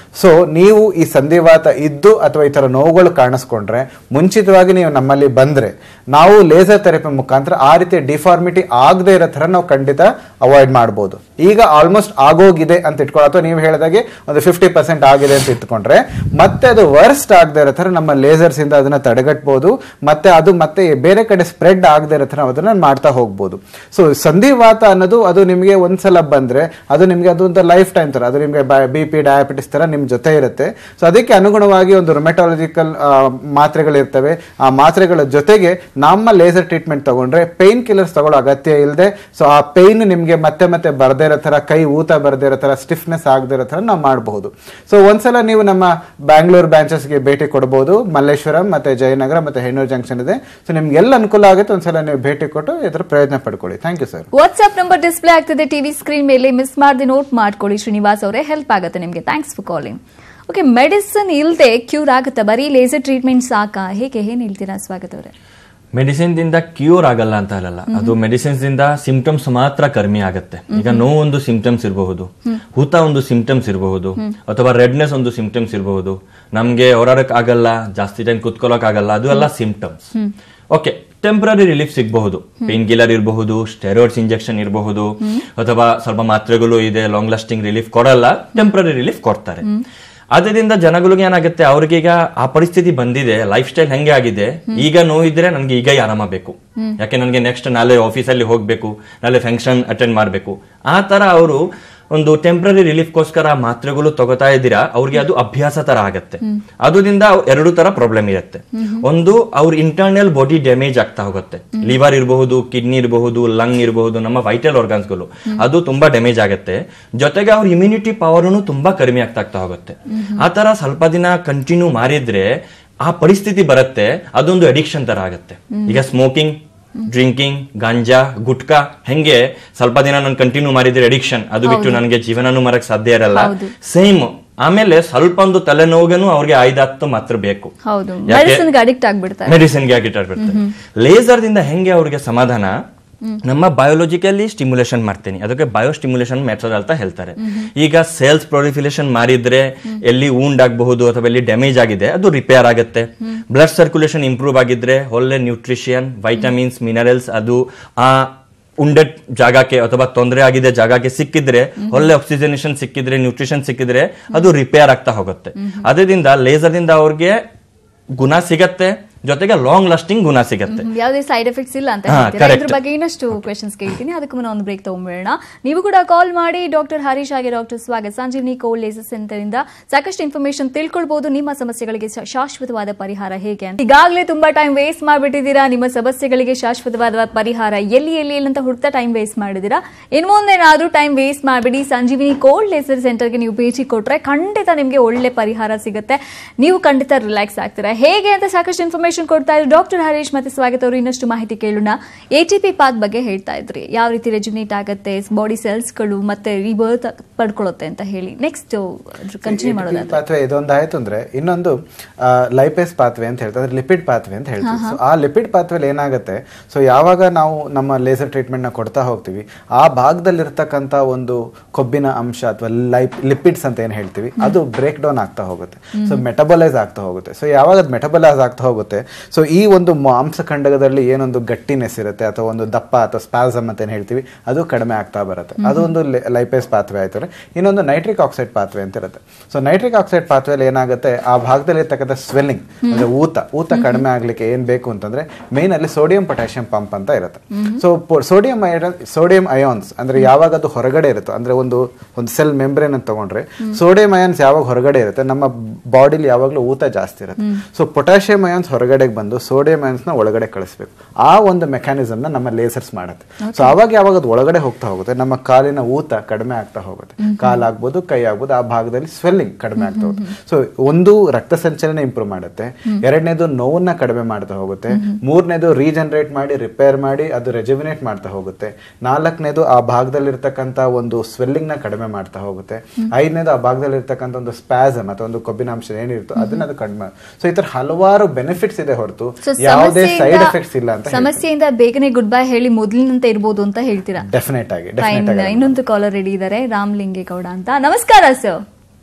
ಸೊ ನೀವು ಈ ಸಂಧಿವಾತ ಇದ್ದು ಅಥವಾ ಈ ತರ ನೋವುಗಳು ಕಾಣಿಸ್ಕೊಂಡ್ರೆ ಮುಂಚಿತವಾಗಿ ನೀವು ನಮ್ಮಲ್ಲಿ ಬಂದ್ರೆ ನಾವು ಲೇಸರ್ ಥೆರಪಿ ಮುಖಾಂತರ ಆ ರೀತಿ ಡಿಫಾರ್ಮಿಟಿ ಆಗದೆ ಇರೋ ತರ ನಾವು ಖಂಡಿತ ಅವಾಯ್ಡ್ ಮಾಡ್ಬೋದು ಈಗ ಆಲ್ಮೋಸ್ಟ್ ಆಗೋಗಿದೆ ಅಂತ ಇಟ್ಕೊಳ್ಳೋ ಅಥವಾ ನೀವು ಹೇಳಿದಾಗೆ ಒಂದು ಫಿಫ್ಟಿ ಪರ್ಸೆಂಟ್ ಆಗಿದೆ ಅಂತ ಇಟ್ಕೊಂಡ್ರೆ ಮತ್ತೆ ಅದು ವರ್ಸ್ಟ್ ಆಗದೆ ಇರೋ ತರ ನಮ್ಮ ಲೇಸರ್ಸ್ ಇಂದ ಅದನ್ನ ತಡೆಗಟ್ಬೋದು ಮತ್ತೆ ಅದು ಮತ್ತೆ ಬೇರೆ ಕಡೆ ಸ್ಪ್ರೆಡ್ ಆಗದೆ ಇರೋ ತರ ನಾವು ಅದನ್ನ ಮಾಡ್ತಾ ಹೋಗ್ಬೋದು ಸೊ ಸಂಧಿವಾತ ಅನ್ನೋದು ಅದು ನಿಮಗೆ ಒಂದ್ಸಲ ಬಂದ್ರೆ ಅದು ನಿಮಗೆ ಅದು ಒಂದು ಲೈಫ್ ಟೈಮ್ ತರ ಅದು ನಿಮಗೆ ಬಿ ಪಿ ಡಯಾಬಿಟಿಸ್ ತರ ನಿಮ್ ಜೊತೆ ಇರುತ್ತೆ ಸೊ ಅದಕ್ಕೆ ಅನುಗುಣವಾಗಿ ಒಂದು ರೊಮೆಟಾಲಜಿಕಲ್ ಮಾತ್ರೆಗಳಿರ್ತವೆ ಆ ಮಾತ್ರೆಗಳ ಜೊತೆಗೆ ನಮ್ಮ ಲೇಸರ್ ಟ್ರೀಟ್ಮೆಂಟ್ ತಗೊಂಡ್ರೆ ಪೈನ್ ಕಿಲ್ಲರ್ಸ್ ತಗೊಳ್ಳೋ ಅಗತ್ಯ ಇಲ್ಲದೆ ಸೊ ಆ ಪೈನ್ ನಿಮಗೆ ಮತ್ತೆ ಮತ್ತೆ ಬರ್ದೇ ಇರೋ ತರ ಕೈ ಊತ ಬರ್ದೇ ಇರೋ ತರ ಸ್ಟಿಫ್ನೆಸ್ ಆಗದೆ ಇರೋ ತರ ನಾವು ಮಾಡಬಹುದು ಸೊ ಒಂದ್ಸಲ ನೀವು ನಮ್ಮ ಬ್ಯಾಂಗ್ಳೂರ್ ಬ್ರಾಂಚಸ್ಗೆ ಭೇಟಿ ಕೊಡಬಹುದು ಮಲ್ಲೇಶ್ವರಂ ಮತ್ತೆ ಜಯನಗರ ಮತ್ತೆ ಹೆಣ್ಣೂರು ಜಂಕ್ಷನ್ ಇದೆ ಸೊ ನಿಮ್ಗೆ ಎಲ್ಲ ಅನುಕೂಲ ಆಗುತ್ತೆ ಒಂದ್ಸಲ ನೀವು ಭೇಟಿ ಕೊಟ್ಟು ಇದರ ಪ್ರಯತ್ನ ಪಡ್ಕೊಳ್ಳಿ thank you sir WhatsApp number display ಆಗ್ತಿದೆ ಟಿವಿ ಸ್ಕ್ರೀನ್ ಮೇಲೆ ಮಿಸ್ ಮಾಡದೆ ನೋಟ್ ಮಾಡ್ಕೊಳ್ಳಿ ಶ್ರೀನಿವಾಸ್ ಅವರೇ ಹೆಲ್ಪ್ ಆಗುತ್ತೆ ನಿಮಗೆ thanks for calling okay medicine ಇಲ್ಲದೆ ಕ್ಯೂರ್ ಆಗುತ್ತಾ ಬರೀ ಲೇಸರ್ ಟ್ರೀಟ್ಮೆಂಟ್ ಸಾಕಾ ಹೇಗೆ ಏನ್ ಹೇಳ್ತೀರಾ ಸ್ವಾಗತ ಅವರೇ ಮೆಡಿಸಿನ್ ದಿಂದ ಕ್ಯೂರ್ ಆಗಲ್ಲ ಅಂತ ಹೇಳಲ್ಲ ಅದು ಮೆಡಿಸಿನ್ಸ್ ದಿಂದ ಸಿಂಪ್ಟಮ್ಸ್ ಮಾತ್ರ ಕಡಿಮೆ ಆಗುತ್ತೆ ಈಗ ನೋವು ಒಂದು ಸಿಂಪ್ಟಮ್ಸ್ ಇರಬಹುದು ಊತ ಒಂದು ಸಿಂಪ್ಟಮ್ಸ್ ಇರಬಹುದು ಅಥವಾ ರೆಡ್ನೆಸ್ ಒಂದು ಸಿಂಪ್ಟಮ್ಸ್ ಇರಬಹುದು ನಮ್ಗೆ ಹೊರಡಕ್ ಆಗಲ್ಲ ಜಾಸ್ತಿ ಟೈಮ್ ಕುತ್ಕೊಳ್ಳೋಕ್ ಆಗಲ್ಲ ಅದು ಎಲ್ಲ ಸಿಂಪ್ಟಮ್ಸ್ ಓಕೆ ಟೆಂಪರರಿ ರಿಲೀಫ್ ಸಿಗಬಹುದು ಪೇನ್ ಕಿಲ್ಲರ್ ಇರಬಹುದು ಸ್ಟೆರಾಯ್ಡ್ಸ್ ಇಂಜೆಕ್ಷನ್ ಇರಬಹುದು ಅಥವಾ ಸ್ವಲ್ಪ ಮಾತ್ರೆಗಳು ಇದೆ ಲಾಂಗ್ ಲಾಸ್ಟಿಂಗ್ ರಿಲೀಫ್ ಕೊಡಲ್ಲ ಟೆಂಪರರಿ ರಿಲೀಫ್ ಕೊಡ್ತಾರೆ ಅದರಿಂದ ಜನಗಳಿಗೆ ಏನಾಗುತ್ತೆ ಅವ್ರಿಗೆ ಈಗ ಆ ಪರಿಸ್ಥಿತಿ ಬಂದಿದೆ ಲೈಫ್ ಸ್ಟೈಲ್ ಹೆಂಗೆ ಆಗಿದೆ ಈಗ ನೋವಿದ್ರೆ ನನ್ಗೆ ಈಗ ಆರಾಮ ಬೇಕು ಯಾಕೆ ನನಗೆ ನೆಕ್ಸ್ಟ್ ನಾಳೆ ಆಫೀಸಲ್ಲಿ ಹೋಗ್ಬೇಕು ನಾಳೆ ಫಂಕ್ಷನ್ ಅಟೆಂಡ್ ಮಾಡಬೇಕು ಆ ತರ ಅವರು ಒಂದು ಟೆಂಪ್ರರಿ ರಿಲೀಫ್ಗೋಸ್ಕರ ಮಾತ್ರೆಗಳು ತಗೋತಾ ಇದ್ದೀರಾ ಅವ್ರಿಗೆ ಅದು ಅಭ್ಯಾಸ ತರ ಆಗತ್ತೆ ಅದರಿಂದ ಎರಡು ತರ ಪ್ರಾಬ್ಲಮ್ ಇರುತ್ತೆ ಒಂದು ಅವ್ರ ಇಂಟರ್ನಲ್ ಬಾಡಿ ಡ್ಯಾಮೇಜ್ ಆಗ್ತಾ ಹೋಗುತ್ತೆ ಲಿವರ್ ಇರಬಹುದು ಕಿಡ್ನಿ ಇರಬಹುದು ಲಂಗ್ ಇರಬಹುದು ನಮ್ಮ ವೈಟಲ್ ಆರ್ಗನ್ಸ್ಗಳು ಅದು ತುಂಬಾ ಡ್ಯಾಮೇಜ್ ಆಗುತ್ತೆ ಜೊತೆಗೆ ಅವ್ರ ಇಮ್ಯುನಿಟಿ ಪವರ್ನು ತುಂಬಾ ಕಡಿಮೆ ಆಗ್ತಾ ಆಗ್ತಾ ಹೋಗುತ್ತೆ ಆ ತರ ಸ್ವಲ್ಪ ದಿನ ಕಂಟಿನ್ಯೂ ಮಾಡಿದ್ರೆ ಆ ಪರಿಸ್ಥಿತಿ ಬರುತ್ತೆ ಅದೊಂದು ಅಡಿಕ್ಷನ್ ತರ ಆಗುತ್ತೆ ಈಗ ಸ್ಮೋಕಿಂಗ್ ಡ್ರಿಂಕಿಂಗ್ ಗಾಂಜಾ ಗುಟ್ಕಾ ಹೆಂಗೆ ಸ್ವಲ್ಪ ದಿನ ನಾನು ಕಂಟಿನ್ಯೂ ಮಾಡಿದ್ರೆ ಅಡಿಕ್ಷನ್ ಅದು ಬಿಟ್ಟು ನನಗೆ ಜೀವನನೂ ಮರಕ್ ಸಾಧ್ಯ ಇರಲ್ಲ ಸೇಮ್ ಆಮೇಲೆ ಸ್ವಲ್ಪ ಒಂದು ತಲೆನೋವಿಗೂ ಅವ್ರಿಗೆ ಐದತ್ತು ಮಾತ್ರ ಬೇಕು ಹೌದು ಯಾಕೆ? ಮೆಡಿಸಿನ್ಗೆ ಅಡಿಕ್ಟ್ ಆಗ್ಬಿಡ್ತಾರೆ ಮೆಡಿಸಿನ್ಗೆ ಆಗಿಟ್ಟಾಗ್ಬಿಡ್ತಾರೆ ಲೇಸರ್ ದಿಂದ ಹೆಂಗೆ ಅವ್ರಿಗೆ ಸಮಾಧಾನ ನಮ್ಮ ಬಯೋಲಜಿಕಲಿ ಸ್ಟಿಮ್ಯುಲೇಷನ್ ಮಾಡ್ತೀನಿ ಅದಕ್ಕೆ ಬಯೋ ಸ್ಟಿಮ್ಯುಲೇಷನ್ ಮೆಥಡ್ ಅಂತ ಹೇಳ್ತಾರೆ ಈಗ ಸೇಲ್ಸ್ ಪ್ರೊಲಿಫಿಲೇಷನ್ ಮಾಡಿದ್ರೆ ಎಲ್ಲಿ ವೂಂಡ್ ಆಗಬಹುದು ಅಥವಾ ಎಲ್ಲಿ ಡ್ಯಾಮೇಜ್ ಆಗಿದೆ ಅದು ರಿಪೇರ್ ಆಗುತ್ತೆ ಬ್ಲಡ್ ಸರ್ಕ್ಯುಲೇಷನ್ ಇಂಪ್ರೂವ್ ಆಗಿದ್ರೆ ಒಳ್ಳೆ ನ್ಯೂಟ್ರಿಷನ್ ವೈಟಮಿನ್ಸ್ ಮಿನರಲ್ಸ್ ಅದು ಆ ಉಂಡೆ ಜಾಗಕ್ಕೆ ಅಥವಾ ತೊಂದರೆ ಆಗಿದೆ ಜಾಗಕ್ಕೆ ಸಿಕ್ಕಿದ್ರೆ ಒಳ್ಳೆ ಆಕ್ಸಿಜನೇಷನ್ ಸಿಕ್ಕಿದ್ರೆ ನ್ಯೂಟ್ರಿಷನ್ ಸಿಕ್ಕಿದ್ರೆ ಅದು ರಿಪೇರ್ ಆಗ್ತಾ ಹೋಗುತ್ತೆ ಅದರಿಂದ ಲೇಸರ್ದಿಂದ ಅವ್ರಿಗೆ ಗುಣ ಸಿಗತ್ತೆ ಜೊತೆಗೆ ಲಾಂಗ್ ಲಾಸ್ಟಿಂಗ್ ಗುಣ ಸಿಗತ್ತೆ ಹ್ಮ್, ಯಾವುದೇ ಸೈಡ್ ಎಫೆಕ್ಟ್ಸ್ ಇಲ್ಲ ಅಂತ ಹಾ, ಹೇಳ್ತೀರಾ correct. ಇದ್ರ ಬಗ್ಗೆ ಇನ್ನಷ್ಟು ಕ್ವೆಶನ್ಸ್ ಕೇಳ್ತೀನಿ ಅದಕ್ಕೆ ಮುನ್ನ ಒಂದು ಬ್ರೇಕ್ ತಗೊಂಡ್ಬೇಡ ನೀವು ಕೂಡ ಕಾಲ್ ಮಾಡಿ ಡಾಕ್ಟರ್ ಹರೀಶ್ ಹಾಗೆ doctor Swagat Sanjeevni cold laser centre ಇಂದ ಸಾಕಷ್ಟು ಇನ್ಫಾರ್ಮೇಶನ್ ತಿಳ್ಕೊಳ್ಬಹುದು ನಿಮ್ಮ ಸಮಸ್ಯೆಗಳಿಗೆ ಶಾ- ಶಾಶ್ವತವಾದ ಪರಿಹಾರ ಹೇಗೆ ಅಂತ ಈಗಾಗಲೇ ತುಂಬಾ ಟೈಮ್ ವೇಸ್ಟ್ ಮಾಡ್ಬಿಟ್ಟಿದ್ದೀರಾ ನಿಮ್ಮ ಸಮಸ್ಯೆಗಳಿಗೆ ಶಾಶ್ವತವಾದ ಪರಿಹಾರ ಎಲ್ಲಿ ಎಲ್ಲಿ ಎಲ್ಲಿ ಅಂತ ಹುಡ್ತಾ ಟೈಮ್ ವೇಸ್ಟ್ ಮಾಡಿದ್ದೀರಾ ಇನ್ನು ಮುಂದೇನಾದ್ರೂ ಟೈಮ್ ವೇಸ್ಟ್ ಮಾಡಬೇಡಿ ಸಂಜೀವಿನಿ ಕೋಲ್ಡ್ ಲೇಸರ್ ಸೆಂಟರ್ಗೆ ನೀವು ಭೇಟಿ ಕೊಟ್ರೆ ಖಂಡಿತ ನಿಮಗೆ ಒಳ್ಳೆ ಪರಿಹಾರ ಸಿಗುತ್ತೆ ನೀವು ಖಂಡಿತ ರಿಲ್ಯಾಕ್ಸ್ ಆಗ್ತೀರಾ ಹೇಗೆ ಅಂತ ಸಾಕಷ್ಟು ಇನ್ಫಾರ್ಮೇಶನ್ ಕೊಡ್ತಾ ಇದ್ರು ಡಾಕ್ಟರ್ ಹರೀಶ್ ಮತ್ತೆ ಸ್ವಾಗತ್ ಅವರು ಇನ್ನಷ್ಟು ಮಾಹಿತಿ ಕೇಳೋಣ ಎ ಟಿ ಪಿ ಪಾತ್ ಬಗ್ಗೆ ಹೇಳ್ತಾ ಇದ್ರಿ ಯಾವ ರೀತಿ ರೆಜುನೇಟ್ ಆಗುತ್ತೆ ಬಾಡಿ ಸೆಲ್ಸ್ಗಳು ಮತ್ತೆ ರಿಬರ್ತ್ ಪಡ್ಕೊಳ್ಳುತ್ತೆ ಅಂತ ಹೇಳಿ ನೆಕ್ಸ್ಟ್ ಕಂಟಿನ್ಯೂ ಮಾಡೋದಾದ್ರೆ ಪಾತ್ವೆ ಇದೊಂದು ಆಯ್ತು ಅಂದ್ರೆ ಇನ್ನೊಂದು ಲೈಪೇಸ್ ಪಾತ್ವೆ ಅಂತ ಹೇಳ್ತಾರೆ ಅಂದ್ರೆ ಲಿಪಿಡ್ ಪಾತ್ವೆ ಅಂತ ಹೇಳ್ತೀವಿ ಸೊ ಆ ಲಿಪಿಡ್ ಪಾತ್ವೆಲಿ ಏನಾಗುತ್ತೆ ಸೊ ಯಾವಾಗ ನಾವು ನಮ್ಮ ಲೇಸರ್ ಟ್ರೀಟ್ಮೆಂಟ್ ನ ಕೊಡ್ತಾ ಹೋಗ್ತೀವಿ ಆ ಭಾಗದಲ್ಲಿರ್ತಕ್ಕಂಥ ಒಂದು ಕೊಬ್ಬಿನ ಅಂಶ ಅಥವಾ ಲೈಪ್ ಲಿಪಿಡ್ಸ್ ಅಂತ ಏನ್ ಹೇಳ್ತೀವಿ ಅದು ಬ್ರೇಕ್ ಡೌನ್ ಆಗ್ತಾ ಹೋಗುತ್ತೆ ಸೊ ಮೆಟಬಲೈಸ್ ಆಗ್ತಾ ಹೋಗುತ್ತೆ ಸೊ ಯಾವಾಗ ಅದು ಮೆಟಬಲೈಸ್ ಆಗ್ತಾ ಹೋಗುತ್ತೆ ಸೊ ಈ ಒಂದು ಮಾಂಸಖಂಡದಲ್ಲಿ ಏನೊಂದು ಗಟ್ಟಿನೆಸ್ ಇರುತ್ತೆ ಅಥವಾ ಒಂದು ದಪ್ಪ ಅಥವಾ ಸ್ಪಾಸಮ್ ಅಂತ ಏನ್ ಹೇಳ್ತೀವಿ ಅದು ಕಡಿಮೆ ಆಗ್ತಾ ಬರುತ್ತೆ ಅದು ಒಂದು ಲೈಪೇಸ್ ಪಾತ್ವೆ ಆಯ್ತಾರೆ ಇನ್ನೊಂದು ನೈಟ್ರಿಕ್ ಆಕ್ಸೈಡ್ ಪಾತ್ವೆ ಅಂತ ಇರುತ್ತೆ ಸೊ ನೈಟ್ರಿಕ್ ಆಕ್ಸೈಡ್ ಪಾತ್ವೆಯಲ್ಲಿ ಏನಾಗುತ್ತೆ ಆ ಭಾಗದಲ್ಲಿ ಇರ್ತಕ್ಕಂಥ ಸ್ವೆಲ್ಲಿಂಗ್ ಅಂದ್ರೆ ಊತ ಊತ ಕಡಿಮೆ ಆಗ್ಲಿಕ್ಕೆ ಏನ್ ಬೇಕು ಅಂತಂದ್ರೆ ಮೇನ್ ಅಲ್ಲಿ ಸೋಡಿಯಂ ಪೊಟ್ಯಾಷಿಯಂ ಪಂಪ್ ಅಂತ ಇರುತ್ತೆ ಸೊ ಸೋಡಿಯಂ ಸೋಡಿಯಂ ಅಯಾನ್ಸ್ ಅಂದ್ರೆ ಯಾವಾಗ ಅದು ಹೊರಗಡೆ ಇರುತ್ತೋ ಅಂದ್ರೆ ಒಂದು ಒಂದು ಸೆಲ್ ಮೆಂಬ್ರೇನ್ ಅಂತ ತಗೊಂಡ್ರೆ ಸೋಡಿಯಂ ಅಯಾನ್ಸ್ ಯಾವಾಗ ಹೊರಗಡೆ ಇರುತ್ತೆ ನಮ್ಮ ಬಾಡಿಲಿ ಯಾವಾಗಲೂ ಊತ ಜಾಸ್ತಿ ಇರುತ್ತೆ ಸೊ ಪೊಟ್ಯಾಷಿಯಂ ಅಯಾನ್ಸ್ ಹೊರಗಡೆಗೆ ಬಂದು ಸೋಡಿಯಂ ಅಯಾನ್ಸ್ ನ ಒಳಗಡೆ ಕಳಿಸ್ಬೇಕು ಆ ಒಂದು ಮೆಕ್ಯಾನಿಸಮ್ ನ ನಮ್ಮ ಲೇಸರ್ಸ್ ಮಾಡುತ್ತೆ ಸೊ ಅವಾಗ ಯಾವಾಗ ಅದು ಒಳಗಡೆ ಹೋಗ್ತಾ ಹೋಗುತ್ತೆ ನಮ್ಮ ಕಾಲಿನ ಊತ ಕಡಿಮೆ ಆಗ್ತಾ ಹೋಗುತ್ತೆ ಕಾಲಾಗ್ಬೋದು ಕೈ ಆಗ್ಬೋದು ಆ ಭಾಗದಲ್ಲಿ ಸ್ವೆಲ್ಲಿಂಗ್ ಕಡಿಮೆ ಆಗ್ತಾ ಹೋಗುತ್ತೆ ಸೊ ಒಂದು ರಕ್ತ ಸಂಚಲನ ಇಂಪ್ರೂವ್ ಮಾಡುತ್ತೆ ಎರಡನೇದು ನೋವನ್ನ ಕಡಿಮೆ ಮಾಡ್ತಾ ಹೋಗುತ್ತೆ ಮೂರನೇದು ರೀಜನರೇಟ್ ಮಾಡಿ ರಿಪೇರ್ ಮಾಡಿ ಅದು ರೆಜುವಿನೇಟ್ ಮಾಡ್ತಾ ಹೋಗುತ್ತೆ ನಾಲ್ಕನೇದು ಆ ಭಾಗದಲ್ಲಿರ್ತಕ್ಕಂಥ ಒಂದು ಸ್ವೆಲ್ಲಿಂಗ್ ನ ಕಡಿಮೆ ಮಾಡ್ತಾ ಹೋಗುತ್ತೆ ಐದನೇದು ಆ ಭಾಗದಲ್ಲಿರ್ತಕ್ಕಂಥ ಒಂದು ಸ್ಪ್ಯಾಸಮ್ ಅಥವಾ ಒಂದು ಕೊಬ್ಬಿನಾಂಶ ಏನಿರುತ್ತೋ ಅದನ್ನ ಅದು ಕಡಿಮೆ ಸೊ ಈ ತರ ಹಲವಾರು ಬೆನಿಫಿಟ್ಸ್ ಇದೆ ಹೊರತು So, ಯಾವುದೇ ಸೈಡ್ ಸಮಸ್ಯೆಯಿಂದ- ಎಫೆಕ್ಟ್ಸ್ ಇಲ್ಲ ಅಂತ ಸಮಸ್ಯೆಯಿಂದ ಬೇಗನೆ ಗುಡ್ ಬೈ ಹೇಳಿ ಮೊದಲಿನಂತೆ ಇರ್ಬೋದು ಅಂತ ಹೇಳ್ತೀರಾ ಡೆಫಿನೆಟ್ ಆಗಿ Fine. ಡೆಫಿನೆಟ್ ಆಗಿ ಇನ್ನೊಂದು ಕಾಲರ್ ರೆಡಿ ಇದ್ದಾರೆ ರಾಮಲಿಂಗೇಗೌಡ ಅಂತ ನಮಸ್ಕಾರ ಸರ್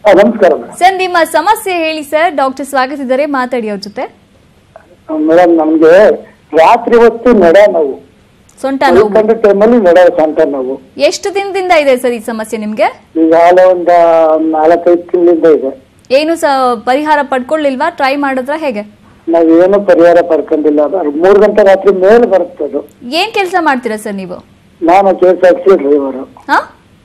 ಆ, ನಮಸ್ಕಾರ ಮೇಡಮ್ ಸರ್ ನಿಮ್ಮ ಸಮಸ್ಯೆ ಹೇಳಿ ಸರ್ ಡಾಕ್ಟರ್ ಸ್ವಾಗತಿದ್ದಾರೆ ಮಾತಾಡಿ ಅವ್ರ ಜೊತೆ ಮೇಡಮ್ ನಮ್ಗೆ ರಾತ್ರಿ ಹೊತ್ತು ನಡ ನೋವು ಸೊಂಟ ನೋವು ಮಲ್ಕೊಂಡ ಟೈಮಲ್ಲಿ ನಡ ಸೊಂಟ ನೋವು ಎಷ್ಟು ದಿನದಿಂದ ಇದೆ ಸರ್ ಈ ಸಮಸ್ಯೆ ನಿಮ್ಗೆ ಈಗಾಗಲೇ ಒಂದ ನಾಲ್ಕೈದು ತಿಂಗಳಿಂದ ಇದೆ ಏನು ಸ ಪರಿಹಾರ ಪಡ್ಕೊಳ್ಳಿಲ್ವಾ ಟ್ರೈ ಮಾಡಿದ್ರ ಹೇಗೆ ನಾವೇನು ಪರಿಹಾರ ಪಡ್ಕೊಂಡಿಲ್ಲ ಅದು ಮೂರು ಗಂಟೆ ರಾತ್ರಿ ಮೇಲೆ ಬರುತ್ತೆ ಅದು ಏನ್ ಕೆಲಸ ಮಾಡ್ತೀರಾ ಸರ್ ನೀವು ನಾನು K S R C driver ಹಾ